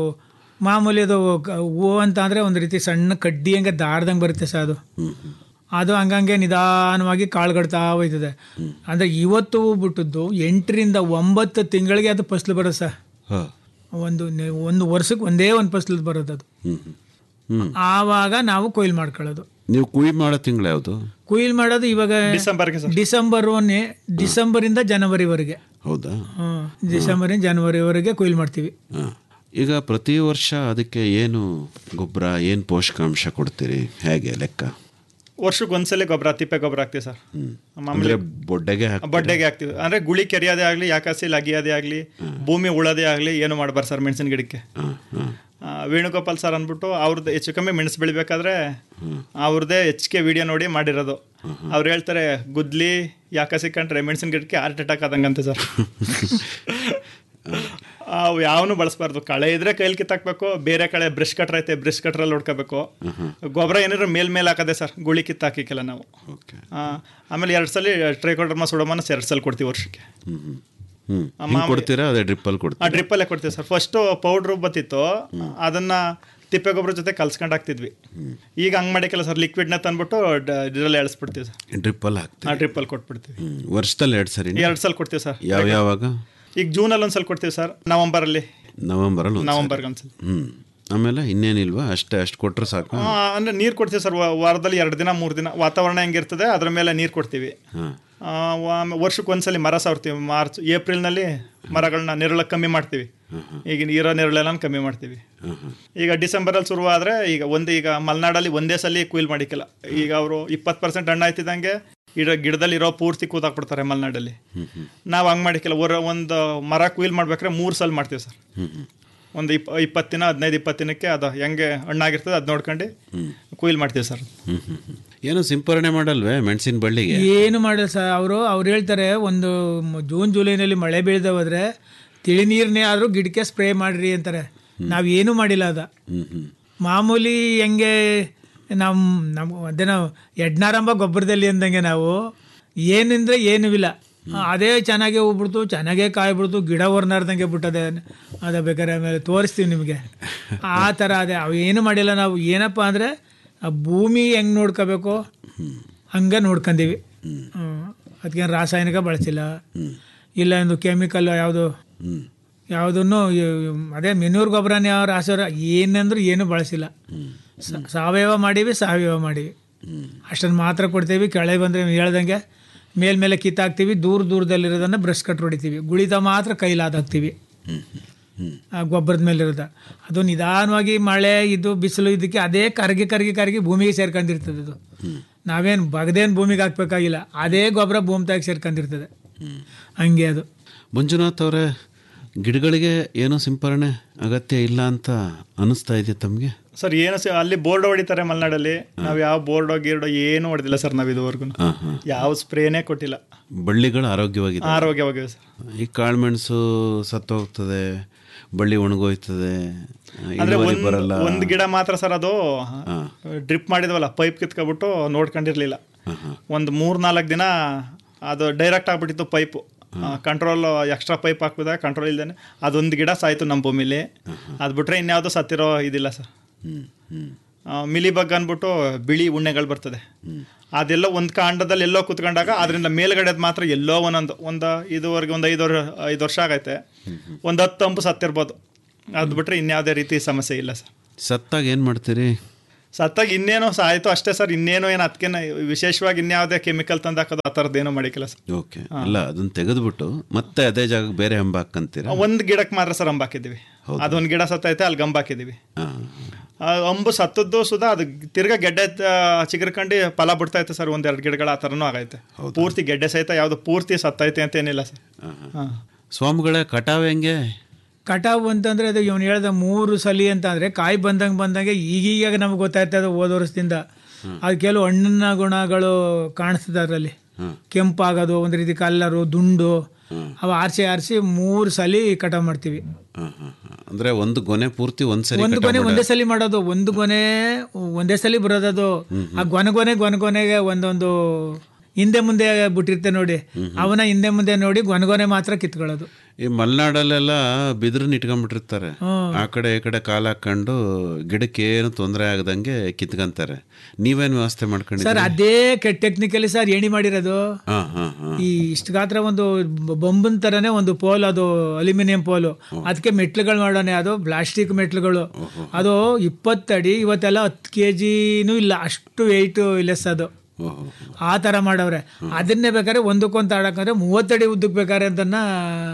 Speaker 12: ಮಾಮೂಲಿ ಅದು ಕ- ಹೂ ಅಂತ ಅಂದರೆ ಒಂದು ರೀತಿ ಸಣ್ಣ ಕಡ್ಡಿ ಹಂಗೆ ದಾರ್ದಂಗೆ ಬರುತ್ತೆ ಸರ್ ಅದು ಅದು ಹಂಗಂಗೆ ನಿಧಾನವಾಗಿ ಕಾಳುಗಡ್ತಾ ಹೋಯ್ತದೆ ಅಂದರೆ ಇವತ್ತು ಹೂ ಬಿಟ್ಟದ್ದು ಎಂಟರಿಂದ ಒಂಬತ್ತು ತಿಂಗಳಿಗೆ ಅದು ಫಸ್ಲು ಬರುತ್ತೆ ಸರ್
Speaker 11: ಹಾಂ
Speaker 12: ಒಂದು ನೆ- ಒಂದು ವರ್ಷಕ್ಕೆ ಒಂದೇ ಒಂದು ಫಸ್ಲು ಬರೋದು ಅದು
Speaker 11: ಹ್ಞೂ ಹ್ಞೂ
Speaker 12: ಆವಾಗ ನಾವು ಕೊಯ್ಲು ಮಾಡ್ಕೊಳ್ಳೋದು
Speaker 11: ನೀವು ಕುಯ್ ಮಾಡೋ ತಿಂಗಳು ಯಾವುದು
Speaker 12: ಕೊಯ್ಲು ಮಾಡೋದು ಇವಾಗ
Speaker 13: ಡಿಸೆಂಬರ್ಗೆ ಸರ್
Speaker 12: ಡಿಸೆಂಬರ್ನೇ ಡಿಸೆಂಬರಿಂದ ಜನವರಿವರೆಗೆ
Speaker 11: ಹೌದಾ
Speaker 12: ಹ್ಮ್. ಡಿಸೆಂಬರಿಂದ ಜನವರಿವರೆಗೆ ಕೊಯ್ಲು ಮಾಡ್ತೀವಿ
Speaker 11: ಹಾಂ ಈಗ ಪ್ರತಿ ವರ್ಷ ಅದಕ್ಕೆ ಏನು ಗೊಬ್ಬರ ಏನು ಪೋಷಕಾಂಶ ಕೊಡ್ತೀರಿ ಹೇಗೆ ಲೆಕ್ಕ
Speaker 13: ವರ್ಷಕ್ಕೆ ಒಂದ್ಸಲ ಗೊಬ್ಬರ ತಿಪ್ಪೆ ಗೊಬ್ಬರ ಹಾಕ್ತೀವಿ ಸರ್
Speaker 11: ಅಂದ್ರೆ ಬೊಡ್ಡೆಗೆ ಹಾಕ್
Speaker 13: ಬಡ್ಡೆಗೆ ಹಾಕ್ತೀವಿ ಅಂದರೆ ಗುಳಿ ಕೆರೆಯೋದೇ ಆಗಲಿ ಯಾಕಾಸಿ ಲಗಿಯೋದೇ ಆಗಲಿ ಭೂಮಿ ಉಳೋದೇ ಆಗಲಿ ಏನು ಮಾಡಬಾರ್ದು ಸರ್ ಮೆಣಸಿನ ಗಿಡಕ್ಕೆ ಆ, ವೇಣುಗೋಪಾಲ್ ಸರ್ ಅಂದ್ಬಿಟ್ಟು ಅವ್ರದ್ದು ಹೆಚ್ಚು ಕಮ್ಮಿ ಮೆಣಸು ಬೆಳಿಬೇಕಾದ್ರೆ ಅವ್ರದ್ದೇ ಹೆಚ್ಚಿಗೆ ವಿಡಿಯೋ ನೋಡಿ ಮಾಡಿರೋದು ಅವ್ರು ಹೇಳ್ತಾರೆ ಗುದ್ಲಿ ಯಾಕೆ ಸಿಕ್ಕಂಡ್ರೆ ಮೆಣಸಿನ ಗಿಡಕ್ಕೆ ಹಾರ್ಟ್ ಅಟ್ಯಾಕ್ ಆದಂಗಂತೆ ಸರ್ ಅವು ಯಾವನು ಬಳಸಬಾರ್ದು ಕಳೆ ಇದ್ರೆ ಕೈಲಿ ಕಿತ್ತಾಕ್ಬೇಕು ಬೇರೆ ಕಳೆ ಬ್ರಷ್ ಕಟ್ರ್ ಐತೆ ಬ್ರಷ್ ಕಟ್ರಲ್ಲಿ ಹೊಡ್ಕೋಬೇಕು ಗೊಬ್ಬರ ಏನಾದ್ರು ಮೇಲ್ ಮೇಲೆ ಹಾಕದೆ ಸರ್ ಗುಳಿ ಕಿತ್ತಾಕಿಕ್ಕೆಲ್ಲ ನಾವು ಆ, ಆಮೇಲೆ ಎರಡು ಸಲ ಟ್ರೈಕೋಡರ್ಮ ಸುಡಮನ ಎರಡು ಸಲ ಕೊಡ್ತೀವಿ ವರ್ಷಕ್ಕೆ
Speaker 11: ಹ್ಮ್
Speaker 13: ಆ,
Speaker 11: ಹಿಂಗ್
Speaker 13: ಮಾಮೂಲಿ-
Speaker 11: ಕೊಡ್ತೀರಾ ಅದೇ ಡ್ರಿಪ್ಪಲ್ಲಿ
Speaker 13: ಆ
Speaker 11: ಕೊಡ್ತೀರಾ
Speaker 13: ಡ್ರಿಪ್ಪಲ್ಲೇ ಕೊಡ್ತೀವಿ ಸರ್ ಫಸ್ಟು ಪೌಡ್ರು ಬತ್ತಿತ್ತು ಅದನ್ನ ತಿಪ್ಪೆ ಗೊಬ್ಬರ ಜೊತೆ ಕಲ್ಸ್ಕೊಂಡು ಹಾಕ್ತಿದ್ವಿ ಈಗ ಹಂಗೆ ಮಾಡಿಕಲ್ಲ ಸರ್ ಲಿಕ್ವಿಡ್ನ ತಂದ್ಬಿಟ್ಟು ಇದರಲ್ಲಿ ಎಳಿಸ್ಬಿಡ್ತೀವಿ ಸರ್
Speaker 11: ಡ್ರಿಪ್ಪಲ್ಲಿ ಹಾಕ್ತೀವಿ
Speaker 13: ಆ ಡ್ರಿಪ್ಪಲ್ಲಿ ಕೊಟ್ಬಿಡ್ತೀವಿ
Speaker 11: ಹ್ಮ್. ವರ್ಷದಲ್ಲಿ ಎರಡು ಸರಿ
Speaker 13: ಎರಡು ಸಲ ಕೊಡ್ತೀವಿ ಸರ್
Speaker 11: ಯಾವ ಯಾವಾಗ
Speaker 13: ಈಗ ಜೂನಲ್ಲಿ ಒಂದ್ಸಲ ಕೊಡ್ತೀವಿ ಸರ್ ನವಂಬರಲ್ಲಿ
Speaker 11: ನವೆಂಬರಲ್ಲಿ ಒಂದ್ಸರಿ.
Speaker 13: ನವಂಬರ್ಗೆ ಒಂದ್ಸಲ
Speaker 11: ಹ್ಮ್ ಆಮೇಲೆ ಇನ್ನೇನಿಲ್ವಾ ಅಷ್ಟೇ ಅಷ್ಟು ಕೊಟ್ರೆ ಸಾಕು
Speaker 13: ಆ, ಅಂದ್ರೆ ನೀರು ಕೊಡ್ತೀವಿ ಸರ್ ವ- ವಾರದಲ್ಲಿ ಎರಡು ದಿನ ಮೂರು ದಿನ ವಾತಾವರಣ ಹೆಂಗಿರ್ತದೆ ಅದ್ರ ಮೇಲೆ ನೀರು ಕೊಡ್ತೀವಿ
Speaker 11: ಹಾಂ
Speaker 13: ಆ, ವ- ವರ್ಷಕ್ಕೆ ಒಂದ್ಸಲಿ ಮರ ಸಾರ್ತೀವಿ ಮಾರ್ಚ್ ಏಪ್ರಿಲ್ನಲ್ಲಿ ಮರಗಳನ್ನ ನೆರಳ ಕಮ್ಮಿ ಮಾಡ್ತೀವಿ ಈಗ ಇರೋ ನೆರಳೆಲ್ಲ ಕಮ್ಮಿ ಮಾಡ್ತೀವಿ ಈಗ ಡಿಸೆಂಬರಲ್ಲಿ ಶುರುವಾದರೆ ಈಗ ಒಂದು ಈಗ ಮಲೆನಾಡಲ್ಲಿ ಒಂದೇ ಸಲ ಕುಯ್ಲ್ ಮಾಡಿಕ್ಕಿಲ್ಲ ಈಗ ಅವರು ಇಪ್ಪತ್ತು ಪರ್ಸೆಂಟ್ ಹಣ್ಣು ಆಯ್ತಿದ್ದಂಗೆ ಇರೋ ಗಿಡದಲ್ಲಿ ಇರೋ ಪೂರ್ತಿ ಕೂತಾಕ್ಬಿಡ್ತಾರೆ ಮಲೆನಾಡಲ್ಲಿ ನಾವು ಹಂಗೆ ಮಾಡಿಕ್ಕಿಲ್ಲ ಒರ ಒಂದು ಮರ ಕುಯ್ಲ್ ಮಾಡ್ಬೇಕಾದ್ರೆ ಮೂರು ಸಲ ಮಾಡ್ತೀವಿ ಸರ್ ಒಂದು ಇಪ್ಪ ಇಪ್ಪತ್ತು ದಿನ ಹದಿನೈದು ಇಪ್ಪತ್ತು ದಿನಕ್ಕೆ ಅದು ಹೆಂಗೆ ಹಣ್ಣಾಗಿರ್ತದೆ ಅದು ನೋಡ್ಕೊಂಡು ಕುಯ್ಲ್ ಮಾಡ್ತೀವಿ ಸರ್
Speaker 11: ಹ್ಮ್ ಹ್ಮ್ ಹ್ಮ್. ಏನು ಸಿಂಪರಣೆ ಮಾಡಲ್ವೇ ಮೆಣಸಿನ ಬಳ್ಳಿಗೆ
Speaker 12: ಏನು ಮಾಡಿಲ್ಲ ಸರ್ ಅವರು ಅವ್ರು ಹೇಳ್ತಾರೆ ಒಂದು ಮ- ಜೂನ್ ಜುಲೈನಲ್ಲಿ ಮಳೆ ಬೀಳ್ದೆ ಹೋದ್ರೆ ತಿಳಿ ನೀರನ್ನೇ ಆದರೂ ಗಿಡಕ್ಕೆ ಸ್ಪ್ರೇ ಮಾಡಿರಿ ಅಂತಾರೆ ನಾವು ಏನೂ ಮಾಡಿಲ್ಲ ಅದ
Speaker 11: ಹ್ಮ್ ಹ್ಮ್
Speaker 12: ಮಾಮೂಲಿ ಹೆಂಗೆ ನಮ್ಮ ನಮ್ಮ ಅದೇನೋ ಎಡ್ನಾರಂಭ ಗೊಬ್ಬರದಲ್ಲಿ ಅಂದಂಗೆ ನಾವು ಏನಂದ್ರೆ ಏನೂ ಇಲ್ಲ ಅದೇ ಚೆನ್ನಾಗೇ ಹೋಗ್ಬಿಡ್ತು ಚೆನ್ನಾಗೇ ಕಾಯಿ ಬಿಡ್ತು ಗಿಡ ಹೊರ್ನಾರ್ದಂಗೆ ಬಿಟ್ಟದೆ ಅದ ಬೇಕಾದ್ರೆ ಆಮೇಲೆ ತೋರಿಸ್ತೀವಿ ನಿಮಗೆ ಆ ಥರ ಅದೇ ಅವು ಏನು ಮಾಡಿಲ್ಲ ನಾವು ಏನಪ್ಪ ಅಂದರೆ ಆ ಭೂಮಿ ಹೆಂಗೆ ನೋಡ್ಕೋಬೇಕು ಹಂಗೆ ನೋಡ್ಕೊಂಡೀವಿ ಅದಕ್ಕೆ ರಾಸಾಯನಿಕ ಬಳಸಿಲ್ಲ ಇಲ್ಲ ಒಂದು ಕೆಮಿಕಲ್ ಯಾವುದು ಯಾವುದನ್ನು ಅದೇ ಮೆನ್ಯೂರ್ ಗೊಬ್ಬರನ ಯಾವ ರಾಸಾಯನ ಏನಂದ್ರೂ ಏನು ಬಳಸಿಲ್ಲ ಸ- ಸಾವಯವ ಮಾಡೀವಿ ಸಾವಯವ ಮಾಡೀವಿ ಅಷ್ಟನ್ನು ಮಾತ್ರ ಕೊಡ್ತೀವಿ ಕೆಳಗೆ ಬಂದರೆ ಹೇಳ್ದಂಗೆ ಮೇಲ್ಮೇಲೆ ಕಿತ್ತಾಕ್ತೀವಿ ದೂರ ದೂರದಲ್ಲಿರೋದನ್ನು ಬ್ರಷ್ ಕಟ್ ಹೊಡಿತೀವಿ ಗುಳಿತ ಮಾತ್ರ ಕೈಲಾದಾಕ್ತೀವಿ ಆ ಗೊಬ್ಬರದ ಮೇಲೆ ಇರೋದ ಅದು ನಿಧಾನವಾಗಿ ಮಳೆ ಇದು ಬಿಸಿಲು ಇದಕ್ಕೆ ಅದೇ ಕರಗಿ ಕರಗಿ ಕರಗಿ ಭೂಮಿಗೆ ಸೇರ್ಕೊಂಡಿರ್ತದೆ ಅದು ನಾವೇನು ಬಗದೇನು ಭೂಮಿಗೆ ಹಾಕ್ಬೇಕಾಗಿಲ್ಲ ಅದೇ ಗೊಬ್ಬರ ಭೂಮಿ ತಾಗಿ ಸೇರ್ಕೊಂಡಿರ್ತದೆ ಹಂಗೆ ಅದು
Speaker 11: ಮಂಜುನಾಥ್ ಅವರೇ ಗಿಡಗಳಿಗೆ ಏನೋ ಸಿಂಪರಣೆ ಅಗತ್ಯ ಇಲ್ಲ ಅಂತ ಅನಿಸ್ತಾ ಇದೆ ತಮಗೆ
Speaker 13: ಸರ್ ಏನು ಸ- ಅಲ್ಲಿ ಬೋರ್ಡ್ ಹೊಡಿತಾರೆ ಮಲೆನಾಡಲ್ಲಿ ನಾವು ಯಾವ ಬೋರ್ಡೋ ಗೀರ್ಡೋ ಏನು ಹೊಡೆದಿಲ್ಲ ಸರ್ ನಾವು ಇದುವರೆಗೂ
Speaker 11: ಹಾಂ ಹಾಂ
Speaker 13: ಯಾವ ಸ್ಪ್ರೇನೇ ಕೊಟ್ಟಿಲ್ಲ
Speaker 11: ಬಳ್ಳಿಗಳು ಆರೋಗ್ಯವಾಗಿದೆ
Speaker 13: ಆರೋಗ್ಯವಾಗಿವೆ ಸರ್
Speaker 11: ಈ ಕಾಳುಮೆಣಸು ಸತ್ತೋಗ್ತದೆ ಬಳ್ಳಿ ಒಣಗೋಯ್ತದೆ
Speaker 13: ಅಂದ್ರೆ
Speaker 11: ಇಳುವರಿ
Speaker 13: ಒಂದ್
Speaker 11: ಬರಲ್ಲ
Speaker 13: ಒಂದ್ ಗಿಡ ಮಾತ್ರ ಸರ್ ಅದು ಡ್ರಿಪ್ ಮಾಡಿದ್ವಲ್ಲ ಪೈಪ್ ಕಿತ್ಕೊಬಿಟ್ಟು ನೋಡ್ಕೊಂಡಿರ್ಲಿಲ್ಲ ಒಂದು ಮೂರ್ ನಾಲ್ಕು ದಿನ ಅದು ಡೈರೆಕ್ಟ್ ಆಗ್ಬಿಟ್ಟಿತ್ತು ಪೈಪು ಕಂಟ್ರೋಲ್ ಎಕ್ಸ್ಟ್ರಾ ಪೈಪ್ ಹಾಕಿದ ಕಂಟ್ರೋಲ್ ಇಲ್ದೇನೆ ಅದೊಂದು ಗಿಡ ಸಾಯ್ತು ನಮ್ಮ ಭೂಮಿಲಿ ಅದು ಬಿಟ್ರೆ ಇನ್ಯಾವುದೋ ಸತ್ತಿರೋ ಇದಿಲ್ಲ ಸರ್ ಮಿಲಿ ಬಗ್ ಅಂದ್ಬಿಟ್ಟು ಬಿಳಿ ಉಣ್ಣೆಗಳು ಬರ್ತದೆ ಅದೆಲ್ಲ ಒಂದು ಕಾಂಡದಲ್ಲಿ ಎಲ್ಲೋ ಕುತ್ಕೊಂಡಾಗ ಅದರಿಂದ ಮೇಲ್ಗಡೆದು ಮಾತ್ರ ಎಲ್ಲೋ ಒಂದೊಂದು ಒಂದು ಇದುವರೆಗೆ ಒಂದು ಐದು ವರ್- ಐದು ವರ್ಷ ಆಗೈತೆ ಒಂದು ಹತ್ತು ಹಂಪು ಸತ್ತಿರ್ಬೋದು ಅದು ಬಿಟ್ರೆ ಇನ್ಯಾವುದೇ ರೀತಿ ಸಮಸ್ಯೆ ಇಲ್ಲ ಸರ್
Speaker 11: ಸತ್ತಾಗ ಏನು ಮಾಡ್ತೀರಿ
Speaker 13: ಸತ್ತಾಗ ಇನ್ನೇನೋ ಸಾಯ್ತು ಅಷ್ಟೇ ಸರ್ ಇನ್ನೇನೋ ಏನು ಅದಕ್ಕೆ ವಿಶೇಷವಾಗಿ ಇನ್ಯಾವುದೇ ಕೆಮಿಕಲ್ ತಂದು ಹಾಕೋದು ಆ ಥರದ್ದು ಏನೋ ಮಾಡಿಕ್ಕಿಲ್ಲ ಸರ್
Speaker 11: ಓಕೆ ಅಲ್ಲ ಅದನ್ನ ತೆಗೆದ್ಬಿಟ್ಟು ಮತ್ತೆ ಅದೇ ಜಾಗಕ್ಕೆ ಬೇರೆ ಹಂಬ ಹಾಕಂತೀರಾ
Speaker 13: ಒಂದು ಗಿಡಕ್ಕೆ ಮಾತ್ರ ಸರ್ ಅಂಬ್ ಹಾಕಿದ್ದೀವಿ ಅದೊಂದು ಗಿಡ ಸತ್ತೈತೆ ಅಲ್ಲಿ ಗಂಬ್ ಹಾಕಿದ್ದೀವಿ ಆ ಅಂಬು ಸತ್ತದ್ದು ಸುಧಾ ಅದು ತಿರ್ಗಾ ಗೆಡ್ಡೆ ಆ, ಚಿಗುರ್ಕೊಂಡು ಫಲ ಬಿಡ್ತೈತೆ ಸರ್ ಒಂದೆರಡು ಗಿಡಗಳು ಆ ಥರನೂ ಆಗೈತೆ ಪೂರ್ತಿ ಗೆಡ್ಡೆ ಸಹಿತ ಯಾವುದು ಪೂರ್ತಿ ಸತ್ತೈತೆ ಅಂತ ಏನಿಲ್ಲ ಸರ್ ಹಾಂ
Speaker 11: ಸ್ವಾಮಿಗಳೇ ಕಟಾವ್ ಹೆಂಗೆ
Speaker 12: ಕಟಾವು ಅಂತಂದರೆ ಅದು ಇವನು ಹೇಳ್ದ ಮೂರು ಸಲಿ ಅಂತ ಅಂದರೆ ಕಾಯಿ ಬಂದಂಗೆ ಬಂದಂಗೆ ಈಗೀಗ ನಮ್ಗೆ ಗೊತ್ತಾಯ್ತದೆ ಹೋದ ವರ್ಷದಿಂದ ಅದು ಕೆಲವು ಹಣ್ಣಿನ ಗುಣಗಳು ಕಾಣಿಸ್ತದೆ ಅದರಲ್ಲಿ ಕೆಂಪಾಗೋದು ಒಂದು ರೀತಿ ಕಲ್ಲರು ದುಂಡು ಅವು ಆರಿಸಿ ಆರಿಸಿ ಮೂರು ಸಲಿ ಕಟಾವು ಮಾಡ್ತೀವಿ
Speaker 11: ಹಾಂ ಹಾಂ ಅಂದ್ರೆ ಒಂದು ಗೊನೆ ಪೂರ್ತಿ ಒಂದ್ಸರಿ
Speaker 12: ಒಂದು
Speaker 11: ಕಟಾವ್
Speaker 12: ಗೊನೆ
Speaker 11: ಮಾಡ-
Speaker 12: ಒಂದೇ ಸಲಿ ಮಾಡೋದು ಒಂದು ಗೊನೆ ಒಂದೇ ಸಲಿ ಬರೋದದು ಆ ಗೊನೆ ಗೊನೆ ಗೊನೆ ಗೊನೆಗೆ ಒಂದೊಂದು ಹಿಂದೆ ಮುಂದೆ ಬಿಟ್ಟಿರ್ತೆ ನೋಡಿ ಅವನ ಹಿಂದೆ ಮುಂದೆ ನೋಡಿ ಗೊನೆ ಗೊನೆ ಮಾತ್ರ ಕಿತ್ಕೊಳ್ಳೋದು
Speaker 11: ಈ ಮಲೆನಾಡಲ್ಲೆಲ್ಲ ಬಿದಿರನ್ನ ಇಟ್ಕೊಂಡ್ಬಿಟ್ಟಿರ್ತಾರೆ
Speaker 12: ಹ್ಮ್.
Speaker 11: ಆ ಕಡೆ ಈ ಕಡೆ ಕಾಲು ಹಾಕೊಂಡು ಗಿಡಕ್ಕೆ ಏನು ತೊಂದರೆ ಆಗದಂಗೆ ಕಿತ್ಕೊಂತಾರೆ ನೀವೇನು ವ್ಯವಸ್ಥೆ
Speaker 12: ಸರ್
Speaker 11: ಮಾಡ್ಕೊಂಡಿದ್ದೀರಿ
Speaker 12: ಅದೇ ಟೆಕ್ನಿಕಲಿ ಸರ್ ಏಣಿ ಮಾಡಿರೋದು
Speaker 11: ಹಾಂ ಹಾಂ ಹಾಂ
Speaker 12: ಈ ಇಷ್ಟು ಗಾತ್ರ ಒಂದು ಬೊಂಬನ್ ತರನೇ ಒಂದು ಪೋಲ್ ಅದು ಅಲ್ಯೂಮಿನಿಯಂ ಪೋಲು ಅದಕ್ಕೆ ಮೆಟ್ಲುಗಳು ಮಾಡೋಣ ಅದು ಪ್ಲಾಸ್ಟಿಕ್ ಮೆಟ್ಲುಗಳು ಅದು ಇಪ್ಪತ್ತಡಿ ಇವತ್ತೆಲ್ಲ ಹತ್ತು ಕೆ ಜಿನೂ ಇಲ್ಲ ಅಷ್ಟು ವೆಯ್ಟು ಲೆಸ್ ಅದು ಆ ಥರ ಮಾಡವ್ರೆ ಅದನ್ನೇ ಬೇಕಾದ್ರೆ ಒಂದಕ್ಕೊಂದು ಆಡಕ್ಕಂದ್ರೆ ಮೂವತ್ತಡಿ ಉದ್ದಕ್ಕೆ ಬೇಕಾದ್ರೆ ಅದನ್ನ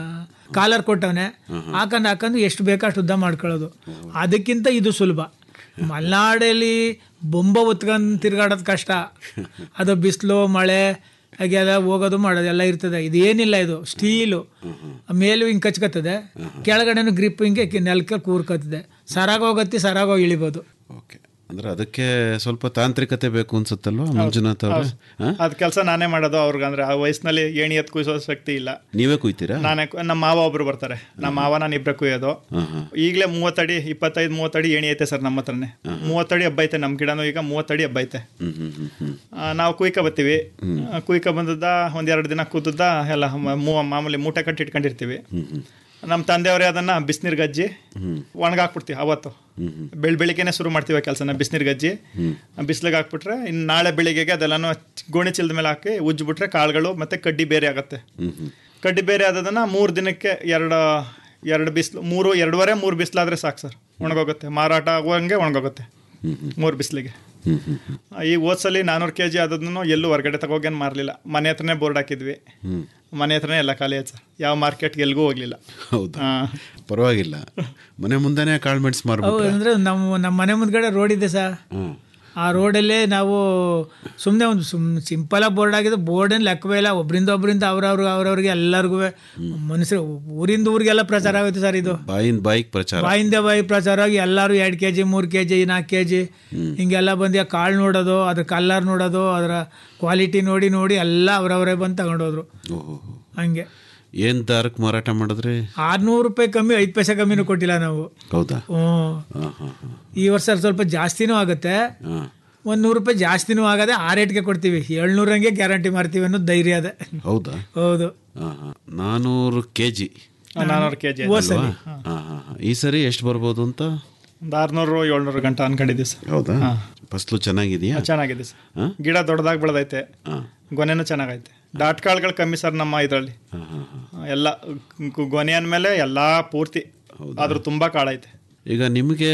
Speaker 12: ಕಾಲರ್ ಕೊಟ್ಟವನೆ ಹಾಕೊಂಡು ಹಾಕೊಂಡು ಎಷ್ಟು ಬೇಕೋ ಅಷ್ಟು ಉದ್ದ ಮಾಡ್ಕೊಳ್ಳೋದು ಅದಕ್ಕಿಂತ ಇದು ಸುಲಭ ಮಲೆನಾಡಲ್ಲಿ ಬೊಂಬ ಹೊತ್ಕೊಂಡು ತಿರ್ಗಾಡೋದು ಕಷ್ಟ ಅದು ಬಿಸಿಲು ಮಳೆ ಹಾಗೆ ಅದ ಹೋಗೋದು ಮಾಡೋದು ಎಲ್ಲ ಇರ್ತದೆ ಇದೇನಿಲ್ಲ ಇದು ಸ್ಟೀಲು ಮೇಲೂ ಹಿಂಗೆ ಕಚ್ಕತ್ತದೆ ಕೆಳಗಡೆನೂ ಗ್ರಿಪ್ ಹಿಂಗೆ ಕಿ- ನೆಲಕ್ಕೆ ಕೂರ್ಕತ್ತದೆ ಸರಾಗ ಹೋಗತ್ತಿ ಸರಾಗ ಹೋಗಿ ಇಳಿಬೋದು
Speaker 11: ಅಂದ್ರೆ ಅದಕ್ಕೆ ಸ್ವಲ್ಪ ತಾಂತ್ರಿಕತೆ ಬೇಕು ಅನ್ಸುತ್ತಲ್ವಾ ಮಂಜುನಾಥ್ ಅವ್ರೆ ಹಾ?
Speaker 13: ಅದ್ ಕೆಲಸ ನಾನೇ ಮಾಡೋದು ಅವ್ರಿಗೆ ಅಂದ್ರೆ ಆ ವಯಸ್ಸಿನಲ್ಲಿ ಏಣಿ ಎತ್ ಕುಯ್ಸೋ ಶಕ್ತಿ ಇಲ್ಲ
Speaker 11: ನೀವೇ ಕುಯ್ತೀರಾ
Speaker 13: ನಾನೇ ಕು- ನಮ್ಮ ಮಾವ ಒಬ್ರು ಬರ್ತಾರೆ ನಮ್ಮ ಮಾವ ನಾನು ಇಬ್ಬರೇ ಕುಯ್ಯೋದು ಈಗಲೇ ಮೂವತ್ತಡಿ ಇಪ್ಪತ್ತೈದು ಮೂವತ್ತಡಿ ಏಣಿ ಐತೆ ಸರ್ ನಮ್ಮ ಹತ್ರನೇ ಮೂವತ್ತಡಿ ಹಬ್ಬ ಐತೆ ನಮ್ಮ ಗಿಡನೂ ಈಗ ಮೂವತ್ತಡಿ ಹಬ್ಬ ಐತೆ
Speaker 11: ಹ್ಮ್ ಹ್ಮ್ ಹ್ಮ್ ಹ್ಮ್
Speaker 13: ಆ, ನಾವು ಕುಯ್ಕ ಬರ್ತೀವಿ ಆ, ಕುಯ್ಕ ಬಂದದ್ದ ಒಂದೆರಡು ದಿನ ಕೂತದ್ದ ಎಲ್ಲ ಮ- ಮೂ ಮಾಮೂಲಿ ಮೂಟೆ ಕಟ್ಟಿ ಇಟ್ಕೊಂಡಿರ್ತೀವಿ ನಮ್ಮ ತಂದೆಯವರೇ ಅದನ್ನ ಬಿಸಿನೀರು ಗಜ್ಜಿ ಒಣಗಾಕ್ಬಿಡ್ತೀವಿ ಅವತ್ತು ಬೆಳ್ ಬೆಳಿಗ್ಗೆನೆ ಶುರು ಮಾಡ್ತೀವಿ ಕೆಲಸನ ಬಿಸಿನೀರು ಗಜ್ಜಿ ಬಿಸಿಲಿಗೆ ಹಾಕ್ಬಿಟ್ರೆ ಇನ್ನು ನಾಳೆ ಬೆಳಿಗ್ಗೆಗೆ ಅದೆಲ್ಲನೂ ಗೋಣಿ ಚೀಲದ ಮೇಲೆ ಹಾಕಿ ಉಜ್ಜಿಬಿಟ್ರೆ ಕಾಳುಗಳು ಮತ್ತೆ ಕಡ್ಡಿ ಬೇರೆ ಆಗುತ್ತೆ
Speaker 11: ಹ್ಮ್ ಹ್ಮ್
Speaker 13: ಕಡ್ಡಿ ಬೇರೆ ಆದದನ್ನ ಮೂರು ದಿನಕ್ಕೆ ಎರಡು ಎರಡು ಬಿಸಿಲು ಮೂರು ಎರಡೂವರೆ ಮೂರು ಬಿಸಿಲಾದ್ರೆ ಸಾಕು ಸರ್ ಒಣಗೋಗುತ್ತೆ ಮಾರಾಟ ಆಗುವಂಗೆ ಒಣಗೋಗುತ್ತೆ ಮೂರು ಬಿಸಿಲಿಗೆ
Speaker 11: ಹ್ಮ್ ಹ್ಮ್ ಹ್ಮ್
Speaker 13: ಈ ಓದ್ಸಲಿ ನಾನ್ನೂರು ಕೆ ಜಿ ಆದದನ್ನು ಎಲ್ಲೂ ಹೊರಗಡೆ ತಗೋಗೇನು ಮಾರಲಿಲ್ಲ ಮನೆ ಹತ್ರನೇ ಬೋರ್ಡ್ ಹಾಕಿದ್ವಿ
Speaker 11: ಹ್ಮ್
Speaker 13: ಮನೆ ಹತ್ರನೇ ಎಲ್ಲ ಖಾಲಿ ಆಯ್ತು ಸರ್ ಯಾವ ಮಾರ್ಕೆಟ್ಗೆ ಎಲ್ಗೂ ಹೋಗ್ಲಿಲ್ಲ
Speaker 11: ಹೌದಾ ಪರವಾಗಿಲ್ಲ ಮನೆ ಮುಂದೆನೆ ಕಾಳು ಮೆಣಸು
Speaker 12: ಅವು
Speaker 11: ಮಾರ್ಬಿಟ್ರೆ
Speaker 12: ಅಂದರೆ ನಮ್ಮ ನಮ್ಮ ಮನೆ ಮುಂದ್ಗಡೆ ರೋಡ್ ಇದೆ ಸರ್
Speaker 11: ಹ್ಮ್
Speaker 12: ಆ ರೋಡಲ್ಲೇ ನಾವು ಸುಮ್ಮನೆ ಒಂದು ಸುಮ್ ಸಿಂಪಲಾಗಿ ಬೋರ್ಡ್ ಆಗಿದ್ದು ಬೋರ್ಡೇನು ಲೆಕ್ಕವೇ ಇಲ್ಲ ಒಬ್ಬರಿಂದ ಒಬ್ಬರಿಂದ ಅವ್ರವ್ರಿಗೆ ಅವ್ರವ್ರಿಗೆ ಎಲ್ಲರಿಗೂ ಮನುಷ್ಯರು ಊರಿಂದ ಊರಿಗೆಲ್ಲ ಪ್ರಚಾರ ಆಗುತ್ತೆ ಸರ್ ಇದು
Speaker 11: ಬಾಯಿಂದ ಬಾಯಿಗೆ ಪ್ರಚಾರ
Speaker 12: ಬಾಯಿಂದ ಬಾಯಿ ಪ್ರಚಾರ ಆಗಿ ಎಲ್ಲರೂ ಎರಡು ಕೆ ಜಿ ಮೂರು ಕೆ ಜಿ ನಾಲ್ಕು ಕೆ ಜಿ ಹಿಂಗೆಲ್ಲ ಬಂದು ಆ ಕಾಳು ನೋಡೋದು ಅದ್ರ ಕಲ್ಲರ್ ನೋಡೋದು ಅದರ ಕ್ವಾಲಿಟಿ ನೋಡಿ ನೋಡಿ ಎಲ್ಲ ಅವರವರೇ ಬಂದು ತಗೊಂಡೋದ್ರು
Speaker 11: ಓಹೋ
Speaker 12: ಹಂಗೆ
Speaker 11: ಏನ್ ದಾರಕ್ಕೆ ಮಾರಾಟ ಮಾಡಿದ್ರಿ
Speaker 12: ಆರ್ನೂರು ರೂಪಾಯಿ ಕಮ್ಮಿ ಐದು ಪೈಸೆ ಕಮ್ಮಿನೂ ಕೊಟ್ಟಿಲ್ಲ ನಾವು
Speaker 11: ಹೌದಾ
Speaker 12: ಹ್ಞೂ
Speaker 11: ಹಾ ಹಾ ಹಾ
Speaker 12: ಈ ವರ್ಷ ಸ್ವಲ್ಪ ಜಾಸ್ತಿನೂ ಆಗುತ್ತೆ
Speaker 11: ಹಾ
Speaker 12: ಒಂದು ನೂರು ರೂಪಾಯಿ ಜಾಸ್ತಿನೂ ಆಗದೆ ಆ ರೇಟ್ಗೆ ಕೊಡ್ತೀವಿ ಏಳ್ನೂರಂಗೆ ಗ್ಯಾರಂಟಿ ಮಾಡ್ತೀವಿ ಅನ್ನೋದು ಧೈರ್ಯ ಅದೇ
Speaker 11: ಹೌದಾ
Speaker 12: ಹೌದು
Speaker 11: ಹಾ ಹಾ ನಾನೂರು ಕೆ ಜಿ
Speaker 13: ನಾನ್ನೂರು ಕೆ ಜಿ
Speaker 12: ಹೋದ್ ಸಲಿ.
Speaker 11: ಹಾ ಹಾ ಹಾ ಈ ಸರಿ ಎಷ್ಟು ಬರ್ಬೋದು ಅಂತ
Speaker 13: ಒಂದು ಆರ್ನೂರು ಏಳ್ನೂರು ಗಂಟೆ ಅನ್ಕೊಂಡಿದ್ದೀವಿ ಸರ್
Speaker 11: ಹೌದಾ ಫಸ್ಲು ಚೆನ್ನಾಗಿದೆಯಾ
Speaker 13: ಚೆನ್ನಾಗಿದೆ ಸರ್
Speaker 11: ಹಾ?
Speaker 13: ಗಿಡ ದೊಡ್ಡದಾಗಿ ಬೆಳೆದೈತೆ
Speaker 11: ಹಾ
Speaker 13: ಗೊನೆನೂ ಚೆನ್ನಾಗೈತೆ ಡಾಟ್ ಕಾಳುಗಳು ಕಮ್ಮಿ ಸರ್ ನಮ್ಮ ಇದರಲ್ಲಿ
Speaker 11: ಹಾ ಹಾ ಹಾ
Speaker 13: ಎಲ್ಲ ಗು- ಗೊನೆ ಅಂದಮೇಲೆ ಎಲ್ಲ ಪೂರ್ತಿ ಆದ್ರೂ ತುಂಬಾ ಕಾಳೈತೆ
Speaker 11: ಈಗ ನಿಮಗೆ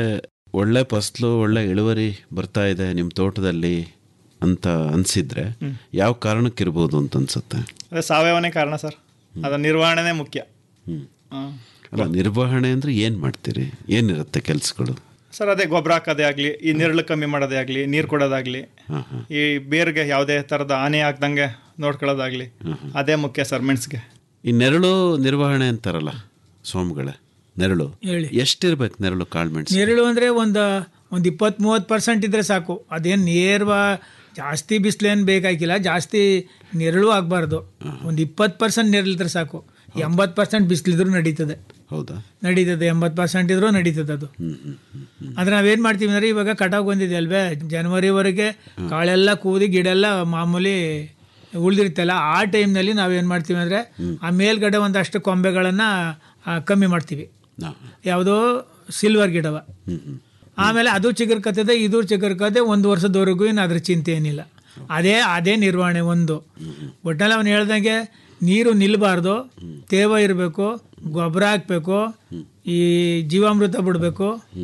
Speaker 11: ಒಳ್ಳೆ ಫಸ್ಲು ಒಳ್ಳೆ ಇಳುವರಿ ಬರ್ತಾ ಇದೆ ನಿಮ್ಮ ತೋಟದಲ್ಲಿ ಅಂತ ಅನ್ಸಿದ್ರೆ ಯಾವ ಕಾರಣಕ್ಕಿರ್ಬೋದು ಅಂತ ಅನ್ಸುತ್ತೆ
Speaker 13: ಅದೇ ಸಾವಯವನೇ ಕಾರಣ ಸರ್ ಅದ ನಿರ್ವಹಣೆನೇ ಮುಖ್ಯ
Speaker 11: ಹ್ಮ್.
Speaker 13: ಹ್ಮ್.
Speaker 11: ಅಲ್ಲ ನಿರ್ವಹಣೆ ಅಂದ್ರೆ ಏನು ಮಾಡ್ತೀರಿ ಏನಿರುತ್ತೆ ಕೆಲಸಗಳು
Speaker 13: ಸರ್ ಅದೇ ಗೊಬ್ಬರ ಹಾಕೋದೇ ಆಗಲಿ ಈ ನೆರಳು ಕಮ್ಮಿ ಮಾಡೋದೇ ಆಗಲಿ ನೀರು ಕೊಡೋದಾಗ್ಲಿ
Speaker 11: ಹಾಂ ಹಾಂ
Speaker 13: ಈ ಬೇರ್ಗೆ ಯಾವುದೇ ಥರದ ಹಾನಿ ಆಗ್ದಂಗೆ ನೋಡ್ಕೊಳ್ಳೋದಾಗ್ಲಿ ಅದೇ ಮುಖ್ಯ ಸರ್ ಮೆಣಸಿಗೆ
Speaker 11: ಈ ನೆರಳು ನಿರ್ವಹಣೆ ಅಂತಾರಲ್ಲ ಸ್ವಾಮಿಗಳೇ ನೆರಳು
Speaker 12: ಹೇಳಿ.
Speaker 11: ಎಷ್ಟಿರ್ಬೇಕು ನೆರಳು ಕಾಳುಮೆಣಸು
Speaker 12: ನೆರಳು ಅಂದರೆ ಒಂದು ಒಂದು ಇಪ್ಪತ್ತು ಮೂವತ್ತು ಪರ್ಸೆಂಟ್ ಇದ್ದರೆ ಸಾಕು ಅದೇನು ನೇರವ ಜಾಸ್ತಿ ಬಿಸಿಲೇನು ಬೇಕಾಗಿಲ್ಲ ಜಾಸ್ತಿ ನೆರಳು ಆಗಬಾರ್ದು ಒಂದು ಇಪ್ಪತ್ತು ಪರ್ಸೆಂಟ್ ನೆರಳಿದ್ರೆ ಸಾಕು ಎಂಬತ್ತು ಪರ್ಸೆಂಟ್ ಬಿಸಿಲಿದ್ರು ನಡೀತದೆ
Speaker 11: ಹೌದಾ
Speaker 12: ನಡೀತದೆ ಎಂಬತ್ತು ಪರ್ಸೆಂಟ್ ಇದ್ರೂ ನಡೀತದೆ ಅದು
Speaker 11: ಹ್ಮ್ ಹ್ಮ್ ಹ್ಮ್ ಹ್ಮ್
Speaker 12: ಆದರೆ ನಾವೇನು ಮಾಡ್ತೀವಿ ಅಂದರೆ ಇವಾಗ ಕಟಾವು ಬಂದಿದೆ ಅಲ್ವೇ ಜನವರಿವರೆಗೆ ಕಾಳೆಲ್ಲ ಕೂದಿ ಗಿಡ ಎಲ್ಲ ಮಾಮೂಲಿ ಉಳಿದಿರ್ತಲ್ಲ ಆ ಟೈಮ್ನಲ್ಲಿ ನಾವೇನು ಮಾಡ್ತೀವಿ ಅಂದರೆ ಆ ಮೇಲ್ಗಡೆ ಒಂದಷ್ಟು ಕೊಂಬೆಗಳನ್ನು ಕಮ್ಮಿ ಮಾಡ್ತೀವಿ
Speaker 11: ಹಾಂ
Speaker 12: ಯಾವುದೋ ಸಿಲ್ವರ್ ಗಿಡವ
Speaker 11: ಹ್ಮ್ ಹ್ಮ್
Speaker 12: ಆಮೇಲೆ ಅದು ಚಿಗುರ್ಕತ್ತದೆ ಇದು ಚಿಗುರ್ಕತೆ ಒಂದು ವರ್ಷದವರೆಗೂ ಏನು ಅದ್ರ ಚಿಂತೆ ಏನಿಲ್ಲ ಅದೇ ಅದೇ ನಿರ್ವಹಣೆ ಒಂದು ಒಟ್ಟಲ್ಲಿ ಅವನು ಹೇಳ್ದಂಗೆ ನೀರು ನಿಲ್ಲಬಾರ್ದು ತೇವ ಇರಬೇಕು ಗೊಬ್ಬರ ಹಾಕಬೇಕು ಈ ಜೀವಾಮೃತ ಬಿಡಬೇಕು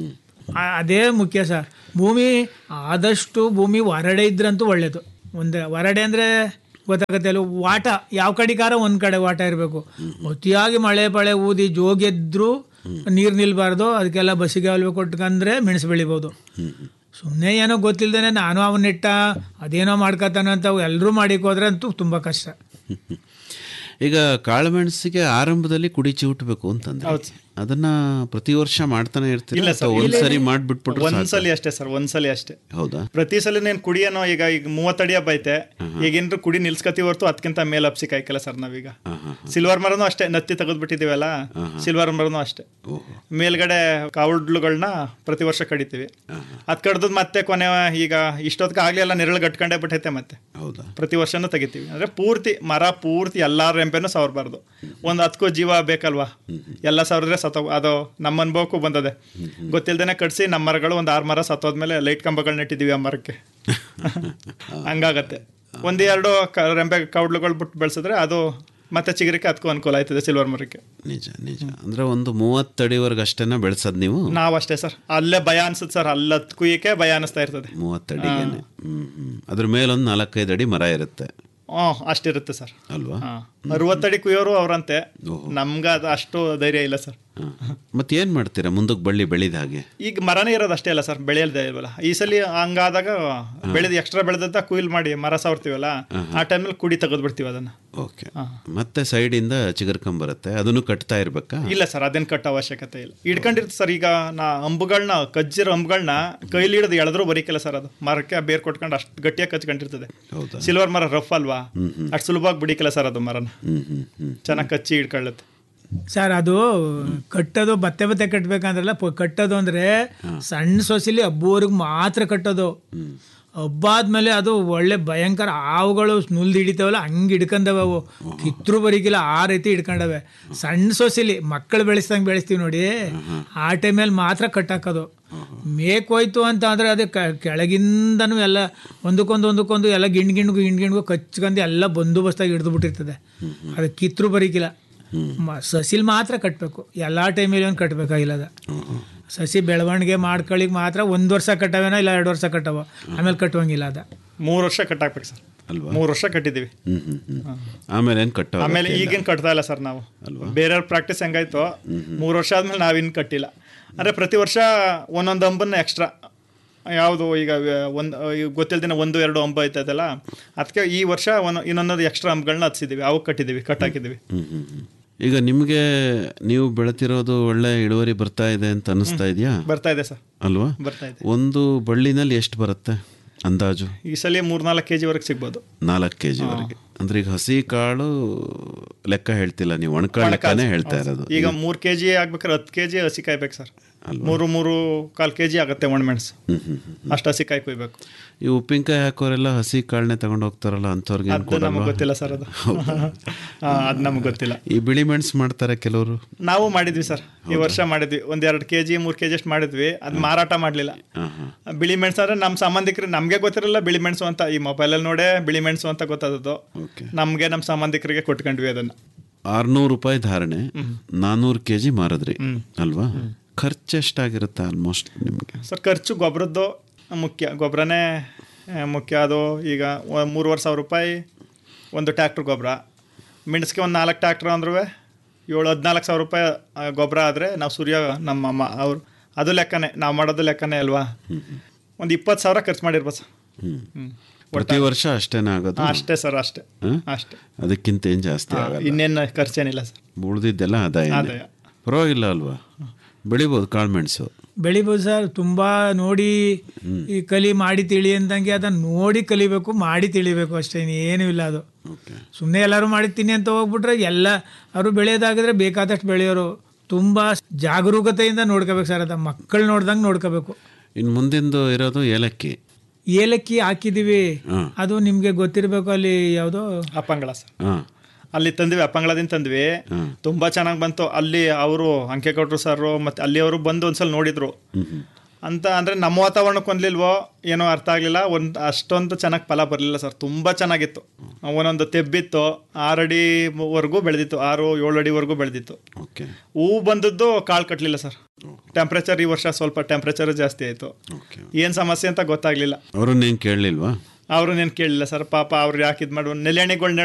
Speaker 12: ಅದೇ ಮುಖ್ಯ ಸರ್ ಭೂಮಿ ಆದಷ್ಟು ಭೂಮಿ ಹೊರಡೆ ಇದ್ರಂತೂ ಒಳ್ಳೇದು ಒಂದು ಹೊರಡೆ ಅಂದರೆ ಗೊತ್ತಾಗತ್ತೆ ಅಲ್ಲ ವಾಟ ಯಾವ ಕಡೆಗಾರ ಒಂದು ಕಡೆ ವಾಟ ಇರಬೇಕು ಅತಿಯಾಗಿ ಮಳೆ ಪಳೆ ಊದಿ ಜೋಗೆದ್ರು ನೀರು ನಿಲ್ಬಾರ್ದು ಅದಕ್ಕೆಲ್ಲ ಬಸಿಗೆ ಅಲ್ವೆ ಕೊಟ್ಕಂದ್ರೆ ಮೆಣಸು ಬೆಳಿಬೋದು ಸುಮ್ಮನೆ ಏನೋ ಗೊತ್ತಿಲ್ದೇನೆ ನಾನು ಅವನ್ನಿಟ್ಟ ಅದೇನೋ ಮಾಡ್ಕೊತಾನಂತ ಎಲ್ಲರೂ ಮಾಡಿಕ್ ಹೋದ್ರೆ ಅಂತೂ ತುಂಬ ಕಷ್ಟ
Speaker 11: ಈಗ ಕಾಳುಮೆಣಸಿಗೆ ಆರಂಭದಲ್ಲಿ ಕುಡಿ ಚಿವುಟ್ಬೇಕು ಅಂತಂದ್ರೆ ಅದನ್ನ ಪ್ರತಿ ವರ್ಷ ಮಾಡ್ತಾನೆ ಇರ್ತೀರಾ
Speaker 13: ಇಲ್ಲ ಸರ್
Speaker 11: ಅಥವಾ ಒಂದ್ಸರಿ ಮಾಡ್ಬಿಟ್ಬಿಟ್ರೆ ಸಾಕಾ?
Speaker 13: ಒಂದ್ಸಲಿ ಅಷ್ಟೇ ಸರ್ ಒಂದ್ಸಲಿ ಅಷ್ಟೇ
Speaker 11: ಹೌದಾ
Speaker 13: ಪ್ರತಿ ಸಲ నేను ಕುಡಿಯನೋ ಈಗ ಈಗ ಮೂವತ್ತಡಿ ಹಬ್ಬ ಐತೆ ಈಗೇನ್ರು ಕುಡಿ ನಿಲ್ಸ್ಕತಿ ಹೊರ್ತು ಅದಕ್ಕಿಂತ ಮೇಲೆ ಹಬ್ಸಿ ಕಾಯ್ಕಲ್ಲ ಸರ್ ನಾವೀಗ ಸಿಲ್ವರ್ ಮರನೂ ಅಷ್ಟೇ ನತ್ತಿ ತೆಗೆದ್ಬಿಟ್ಟಿದ್ದೀವಲ್ಲ ಸಿಲ್ವರ್ ಮರನೂ ಅಷ್ಟೇ ಮೇಲ್ಗಡೆ ಕಾವುಡ್ಲುಗಳನ್ನ ಪ್ರತಿ ವರ್ಷ ಕಡಿತೀವಿ ಅದ್ ಕಡ್ದದ್ ಮತ್ತೆ ಕೊನೆ ಈಗ ಇಷ್ಟೊತ್ತಿಗೆ ಆಗ್ಲಿ ಎಲ್ಲ ನೆರಳು ಗಟ್ಕೊಂಡೇ ಬಿಟ್ಟೈತೆ ಮತ್ತೆ
Speaker 11: ಹೌದಾ
Speaker 13: ಪ್ರತಿ ವರ್ಷನೂ ತೆಗಿತೀವಿ ಅಂದ್ರೆ ಪೂರ್ತಿ ಮರ ಪೂರ್ತಿ ಎಲ್ಲಾ ರೆಂಪೆನೂ ಸವರ್ಬಾರ್ದು ಒಂದು ಅದಕ್ಕೂ ಜೀವ ಬೇಕಲ್ವಾ ಎಲ್ಲ ಸವರಿದ್ರೆ ಸತ್ತ ಅದು ನಮ್ಮ ಅನುಭವಕ್ಕೂ ಬಂದದೆ ಗೊತ್ತಿಲ್ದೇನೆ ಕಟ್ಸಿ ನಮ್ಮ ಮರಗಳು ಒಂದು ಆರು ಮರ ಸತ್ತೋದ್ಮೇಲೆ ಲೈಟ್ ಕಂಬಗಳು ನೆಟ್ಟಿದ್ದೀವಿ ಆ ಮರಕ್ಕೆ ಹಂಗಾಗತ್ತೆ ಒಂದು ಎರಡು ಕ- ರೆಂಬೆ ಕೌಡ್ಲುಗಳು ಬಿಟ್ಟು ಬೆಳೆಸಿದ್ರೆ ಅದು ಮತ್ತೆ ಚಿಗುರಿಕೆ ಅದಕ್ಕೂ ಅನುಕೂಲ ಆಯ್ತದೆ ಸಿಲ್ವರ್ ಮರಕ್ಕೆ
Speaker 11: ನಿಜ ನಿಜ ಅಂದ್ರೆ ಒಂದು ಮೂವತ್ತಡಿವರೆಗೆ ಅಷ್ಟೇನ ಬೆಳೆಸೋದು ನೀವು
Speaker 13: ನಾವಷ್ಟೇ ಸರ್ ಅಲ್ಲೇ ಭಯ ಅನ್ಸುತ್ತೆ ಸರ್ ಅಲ್ಲತ್ ಕುಯ್ಯಕ್ಕೆ ಭಯ ಅನಿಸ್ತಾ ಇರ್ತದೆ
Speaker 11: ಮೂವತ್ತಡಿಗೆನೆ ಹ್ಮ್ ಹ್ಮ್ ಅದ್ರ ಮೇಲೊಂದು ನಾಲ್ಕೈದು ಅಡಿ ಮರ ಇರುತ್ತೆ
Speaker 13: ಹ್ಞೂ ಅಷ್ಟಿರುತ್ತೆ ಸರ್
Speaker 11: ಅಲ್ವಾ
Speaker 13: ಅರವತ್ತಡಿ ಕುಯ್ಯೋರು ಅವ್ರಂತೆ ನಮ್ಗೆ ಅದು ಅಷ್ಟು ಧೈರ್ಯ ಇಲ್ಲ ಸರ್
Speaker 11: ಮತ್ತೆ ಏನು ಮಾಡ್ತೀರಾ ಮುಂದಕ್ಕೆ ಬಳ್ಳಿ ಬೆಳೆದ ಹಾಗೆ
Speaker 13: ಈಗ ಮರನೇ ಇರೋದು ಅಷ್ಟೇ ಅಲ್ಲ ಸರ್ ಬೆಳೆಯಲ್ದೇ ಇಲ್ವಲ್ಲ ಈ ಸಲ ಹಂಗಾದಾಗ ಬೆಳೆದು ಎಕ್ಸ್ಟ್ರಾ ಬೆಳೆದಂತ ಕುಯ್ಲ್ ಮಾಡಿ ಮರ ಸಾವ್ರ್ತೀವಲ್ಲ ಆ ಟೈಮಲ್ಲಿ ಕುಡಿ ತೆಗೆದ್ಬಿಡ್ತೀವಿ ಅದನ್ನ
Speaker 11: ಓಕೆ ಮತ್ತೆ ಸೈಡಿಂದ ಚಿಗುರ್ಕೊಂಬರುತ್ತೆ ಅದನ್ನು ಕಟ್ತಾ ಇರ್ಬೇಕಾ
Speaker 13: ಇಲ್ಲ ಸರ್ ಅದೇನು ಕಟ್ಟೋ ಅವಶ್ಯಕತೆ ಇಲ್ಲ ಇಡ್ಕೊಂಡಿರುತ್ತೆ ಸರ್ ಈಗ ನಾ ಅಂಬುಗಳನ್ನ ಕಜ್ಜಿರೋ ಅಂಬುಗಳನ್ನ ಕೈಲಿ ಹಿಡಿದು ಎಳೆದ್ರೂ ಬರೀಕಿಲ್ಲ ಸರ್ ಅದು ಮರಕ್ಕೆ ಬೇರ್ ಕೊಟ್ಕೊಂಡು ಅಷ್ಟು ಗಟ್ಟಿಯಾಗಿ ಕಚ್ಕೊಂಡಿರ್ತದೆ
Speaker 11: ಹೌದಾ
Speaker 13: ಸಿಲ್ವರ್ ಮರ ರಫ್ ಅಲ್ವಾ
Speaker 11: ಹ್ಮ್, ಹ್ಮ್.
Speaker 13: ಅಷ್ಟು ಸುಲಭವಾಗಿ ಬಿಡಿಕಿಲ್ಲ ಸರ್ ಅದು ಮರನ
Speaker 11: ಹ್ಮ್ ಹ್ಮ್ ಹ್ಮ್
Speaker 13: ಚೆನ್ನಾಗಿ ಕಚ್ಚಿ ಹಿಡ್ಕೊಳ್ಳುತ್ತೆ
Speaker 12: ಸರ್ ಅದು ಕಟ್ಟೋದು ಬತ್ತೆ ಬತ್ತೆ ಕಟ್ಬೇಕಂದ್ರಲ್ಲ ಪ- ಕಟ್ಟೋದು ಅಂದ್ರೆ ಸಣ್ಣ ಸೊಸಿಲಿ ಹಬ್ಬುವರೆಗೂ ಮಾತ್ರ ಕಟ್ಟೋದು ಹಬ್ಬ ಆದ್ಮೇಲೆ ಅದು ಒಳ್ಳೆ ಭಯಂಕರ ಹಾವುಗಳು ನುಲ್ದು ಹಿಡಿತಾವಲ್ಲ ಹಂಗೆ ಹಿಡ್ಕೊಂಡವೆ ಅವು ಕಿತ್ರು ಬರೀಕಿಲ್ಲ ಆ ರೀತಿ ಹಿಡ್ಕೊಂಡವೆ ಸಣ್ಣ ಸೊಸಿಲಿ ಮಕ್ಕಳು ಬೆಳೆಸ್ದಂಗೆ ಬೆಳೆಸ್ತೀವಿ ನೋಡಿ ಆ ಟೈಮಲ್ಲಿ ಮಾತ್ರ ಕಟ್ಟಾಕೋದು ಮೇಕ್ ಹೋಯ್ತು ಅಂತ ಅಂದ್ರೆ ಅದೇ ಕ- ಕೆಳಗಿಂದನೂ ಎಲ್ಲ ಒಂದಕ್ಕೊಂದು ಒಂದಕ್ಕೊಂದು ಎಲ್ಲ ಗಿಣ್ ಗಿಣ್ಗು ಗಿಣ್ ಗಿಣ್ಗು ಕಚ್ಕೊಂಡು ಎಲ್ಲ ಬಂದೋಬಸ್ತಾಗಿ ಹಿಡಿದು ಬಿಟ್ಟಿರ್ತದೆ ಅದು ಕಿತ್ರು ಬರೀಕಿಲ್ಲ ಮ- ಸಸಿಲ್ ಮಾತ್ರ ಕಟ್ಟಬೇಕು ಎಲ್ಲ ಟೈಮಲ್ಲಿ ಒಂದು ಕಟ್ಟಬೇಕಾಗಿಲ್ಲ ಅದು ಸಸಿ ಬೆಳವಣಿಗೆ ಮಾಡ್ಕೊಳ್ಳಿಕ್ ಮಾತ್ರ ಒಂದು ವರ್ಷ ಕಟ್ಟವೇನೋ ಇಲ್ಲ ಎರಡು ವರ್ಷ ಕಟ್ಟವ ಆಮೇಲೆ ಕಟ್ಟುವಂಗಿಲ್ಲ ಅದ
Speaker 13: ಮೂರು ವರ್ಷ ಕಟ್ಟಾಕ್ಬೇಕು ಸರ್
Speaker 11: ಅಲ್ವಾ
Speaker 13: ಮೂರು ವರ್ಷ ಕಟ್ಟಿದ್ದೀವಿ
Speaker 11: ಹ್ಮ್ ಹ್ಮ್ ಹ್ಮ್ ಆಮೇಲೆ ಏನು ಕಟ್ಟೋ
Speaker 13: ಆಮೇಲೆ ಈಗೇನು ಕಟ್ತಾ ಇಲ್ಲ ಸರ್ ನಾವು ಬೇರೆಯವ್ರ ಪ್ರಾಕ್ಟೀಸ್ ಹೆಂಗಾಯ್ತು ಮೂರು ವರ್ಷ ಆದ್ಮೇಲೆ ನಾವಿನ್ನು ಕಟ್ಟಿಲ್ಲ ಅಂದರೆ ಪ್ರತಿ ವರ್ಷ ಒಂದೊಂದು ಅಂಬನ್ನ ಎಕ್ಸ್ಟ್ರಾ ಯಾವುದು ಈಗ ಒಂದು ಗೊತ್ತಿಲ್ದಿನ ಒಂದು ಎರಡು ಅಂಬ ಐತದಲ್ಲ ಅದಕ್ಕೆ ಈ ವರ್ಷ ಒಂದು ಇನ್ನೊಂದೊಂದು ಎಕ್ಸ್ಟ್ರಾ ಅಂಬಗಳನ್ನ ಹಚ್ಸಿದ್ದೀವಿ ಅವು ಕಟ್ಟಿದ್ದೀವಿ ಕಟ್ಟಾಕಿದ್ದೀವಿ
Speaker 11: ಹ್ಮ್ ಹ್ಮ್ ಹ್ಮ್. ಈಗ ನಿಮಗೆ ನೀವು ಬೆಳೆತಿರೋದು ಒಳ್ಳೆ ಇಳುವರಿ ಬರ್ತಾ ಇದೆ ಅಂತ ಅನಿಸ್ತಾ ಇದೆಯಾ
Speaker 13: ಬರ್ತಾ ಇದೆ ಸರ್
Speaker 11: ಅಲ್ವಾ
Speaker 13: ಬರ್ತಾ ಇದೆ
Speaker 11: ಒಂದು ಬಳ್ಳಿನಲ್ಲಿ ಎಷ್ಟು ಬರುತ್ತೆ ಅಂದಾಜು
Speaker 13: ಈ ಸಲ ಮೂರ್ನಾಲ್ಕು ಕೆ ಜಿವರೆಗೆ ಸಿಗ್ಬೋದು
Speaker 11: ನಾಲ್ಕು ಕೆ ಜಿವರೆಗೆ ಅಂದ್ರೆ ಈಗ ಹಸಿ ಕಾಳು ಲೆಕ್ಕ ಹೇಳ್ತಿಲ್ಲ ನೀವು ಒಣಕಾಳು ಲೆಕ್ಕನೇ ಹೇಳ್ತಾ ಇರೋದು
Speaker 13: ಈಗ ಮೂರು ಕೆ ಜಿ ಆಗ್ಬೇಕಾದ್ರೆ ಹತ್ತು ಕೆ ಜಿ ಹಸಿ ಕಾಯ್ಬೇಕು ಸರ್ ಮೂರು ಮೂರು ಕಾಲು ಕೆ ಜಿ ಆಗುತ್ತೆ ಒಣಮೆಣಸು
Speaker 11: ಹ್ಮ್ ಹ್ಮ್ ಹ್ಮ್.
Speaker 13: ಅಷ್ಟು ಹಸಿ ಕಾಯಿ ಕುಯ್ಬೇಕು
Speaker 11: ಈ ಉಪ್ಪಿನಕಾಯಿ ಹಾಕೋರೆಲ್ಲ ಹಸಿ ಕಾಳನ್ನೇ ತಗೊಂಡು ಹೋಗ್ತಾರಲ್ಲ ಅಂಥವ್ರಿಗೆ ಏನು
Speaker 13: ಅದು ನಮಗೆ
Speaker 11: ಕೊಡಲ್ವಾ
Speaker 13: ಗೊತ್ತಿಲ್ಲ ಸರ್ ಅದು ಅದು ನಮಗೆ ಗೊತ್ತಿಲ್ಲ
Speaker 11: ಈ ಬಿಳಿ ಮೆಣಸು ಮಾಡ್ತಾರೆ ಕೆಲವರು
Speaker 13: ನಾವು ಮಾಡಿದ್ವಿ ಸರ್ ಈ ವರ್ಷ ಮಾಡಿದ್ವಿ ಒಂದ್ ಎರಡು ಕೆ ಜಿ ಮೂರು ಕೆ ಜಿ ಅಷ್ಟು ಮಾಡಿದ್ವಿ ಅದು ಮಾರಾಟ ಮಾಡಲಿಲ್ಲ ಬಿಳಿ ಮೆಣಸು ಅಂದ್ರೆ ನಮ್ಮ ಸಂಬಂಧಿಕರು ನಮಗೆ ಗೊತ್ತಿರಲಿಲ್ಲ ಬಿಳಿ ಮೆಣಸು ಅಂತ ಈ ಮೊಬೈಲಲ್ಲಿ ನೋಡೇ ಬಿಳಿ ಮೆಣಸು ಅಂತ ಗೊತ್ತಾದದ್ದು ನಮಗೆ ನಮ್ಮ ಸಂಬಂಧಿಕರಿಗೆ ಕೊಟ್ಕೊಂಡ್ವಿ ಅದನ್ನ
Speaker 11: ಆರ್ನೂರು ರೂಪಾಯಿ ಧಾರಣೆ ನಾನ್ನೂರು ಕೆ ಜಿ ಮಾರಿದ್ರಿ ಅಲ್ವಾ ಖರ್ಚು ಎಷ್ಟಾಗಿರುತ್ತೆ ಆಲ್ಮೋಸ್ಟ್ ನಿಮಗೆ
Speaker 13: ಸರ್ ಖರ್ಚು ಗೊಬ್ಬರದ್ದು ಮುಖ್ಯ ಗೊಬ್ಬರನೇ ಆ, ಮುಖ್ಯ ಅದು ಈಗ ಒ- ಮೂರುವರೆ ಸಾವಿರ ರೂಪಾಯಿ ಒಂದು ಟ್ಯಾಕ್ಟ್ರ್ ಗೊಬ್ಬರ ಮೆಣಸಿಗೆ ಒಂದು ನಾಲ್ಕು ಟ್ಯಾಕ್ಟ್ರ್ ಅಂದ್ರೂ ಏಳು ಹದಿನಾಲ್ಕು ಸಾವಿರ ರೂಪಾಯಿ ಗೊಬ್ಬರ ಆದರೆ ನಾವು ಸೂರ್ಯ ನಮ್ಮ ಅಮ್ಮ ಅವ್ರು ಅದು ಲೆಕ್ಕನೇ ನಾವು ಮಾಡೋದು ಲೆಕ್ಕನೇ ಅಲ್ವಾ ಒಂದು ಇಪ್ಪತ್ತು ಸಾವಿರ ಖರ್ಚು ಮಾಡಿರ್ಬೋದು ಸರ್
Speaker 11: ಹ್ಮ್.
Speaker 13: ಹ್ಮ್.
Speaker 11: ಪ್ರತಿ ವರ್ಷ ಅಷ್ಟೇನ ಆಗೋದು
Speaker 13: ಅಷ್ಟೇ ಸರ್ ಅಷ್ಟೇ
Speaker 11: ಹ?
Speaker 13: ಅಷ್ಟೇ
Speaker 11: ಅದಕ್ಕಿಂತ ಏನು ಜಾಸ್ತಿ
Speaker 13: ಹಾ,
Speaker 11: ಆಗಲ್ಲ
Speaker 13: ಇನ್ನೇನು ಖರ್ಚೇನಿಲ್ಲ ಸರ್
Speaker 11: ಉಳಿದಿದ್ದೆಲ್ಲ ಆದಾಯ
Speaker 13: ಆದಾಯ.
Speaker 11: ಪರವಾಗಿಲ್ಲ ಅಲ್ವಾ ಬೆಳಿಬೋದು ಕಾಳುಮೆಣಸು
Speaker 12: ಬೆಳಿಬೋದು ಸರ್ ತುಂಬಾ ನೋಡಿ ಈ ಕಲಿ ಮಾಡಿ ತಿಳಿ ಅಂದಂಗೆ ಅದನ್ನ ನೋಡಿ ಕಲಿಬೇಕು ಮಾಡಿ ತಿಳಿಬೇಕು ಅಷ್ಟೇ ಏನೂ ಇಲ್ಲ ಅದು ಸುಮ್ಮನೆ ಎಲ್ಲರೂ ಮಾಡಿರ್ತೀನಿ ಅಂತ ಹೋಗ್ಬಿಟ್ರೆ ಎಲ್ಲ ಅವರು ಬೆಳೆಯೋದಾಗಿದ್ರೆ ಬೇಕಾದಷ್ಟು ಬೆಳೆಯೋರು ತುಂಬಾ ಜಾಗರೂಕತೆಯಿಂದ ನೋಡ್ಕೋಬೇಕು ಸರ್ ಅದ ಮಕ್ಕಳು ನೋಡ್ದಂಗೆ ನೋಡ್ಕೋಬೇಕು
Speaker 11: ಇನ್ನು ಮುಂದಿಂದು ಇರೋದು ಏಲಕ್ಕಿ
Speaker 12: ಏಲಕ್ಕಿ ಹಾಕಿದೀವಿ
Speaker 11: ಹಾಂ
Speaker 12: ಅದು ನಿಮ್ಗೆ ಗೊತ್ತಿರಬೇಕು ಅಲ್ಲಿ ಯಾವುದೋ
Speaker 13: ಅಪ್ಪಂಗಳ ಸರ್
Speaker 11: ಹಾಂ
Speaker 13: ಅಲ್ಲಿ ತಂದ್ವಿ ಅಪ್ಪಂಗಳದಿಂದ ತಂದ್ವಿ ತುಂಬಾ ಚೆನ್ನಾಗಿ ಬಂತು ಅಲ್ಲಿ ಅವರು ಅಂಕೆಗೌಡರು ಸರ್ ಮತ್ತೆ ಅಲ್ಲಿ ಅವರು ಬಂದು ಒಂದ್ಸಲ ನೋಡಿದ್ರು ಅಂತ ಅಂದ್ರೆ ನಮ್ಮ ವಾತಾವರಣಕ್ಕೆ ಹೊಂದ್ಲಿಲ್ವೋ ಏನೋ ಅರ್ಥ ಆಗ್ಲಿಲ್ಲ ಒಂದು ಅಷ್ಟೊಂದು ಚೆನ್ನಾಗಿ ಫಲ ಬರಲಿಲ್ಲ ಸರ್ ತುಂಬಾ ಚೆನ್ನಾಗಿತ್ತು ಒಂದೊಂದು ತೆಬ್ಬಿತ್ತು ಆರು ಅಡಿವರೆಗೂ ಬೆಳೆದಿತ್ತು ಆರು ಏಳು ಅಡಿವರೆಗೂ ಬೆಳೆದಿತ್ತು
Speaker 11: ಓಕೆ
Speaker 13: ಹೂವು ಬಂದದ್ದು ಕಾಳು ಕಟ್ಟಲಿಲ್ಲ ಸರ್ ಟೆಂಪ್ರೇಚರ್ ಈ ವರ್ಷ ಸ್ವಲ್ಪ ಟೆಂಪ್ರೇಚರ್ ಜಾಸ್ತಿ ಆಯಿತು ಏನು ಸಮಸ್ಯೆ ಅಂತ ಗೊತ್ತಾಗ್ಲಿಲ್ಲ
Speaker 11: ಅವ್ರನ್ನೇನು ಕೇಳಲಿಲ್ವಾ
Speaker 13: ಅವ್ರನ್ನೇನು ಕೇಳಲಿಲ್ಲ ಸರ್ ಪಾಪ ಅವ್ರು ಯಾಕೆ ಇದು ಮಾಡುವ ನೆಲೆಹಣಿಗಳು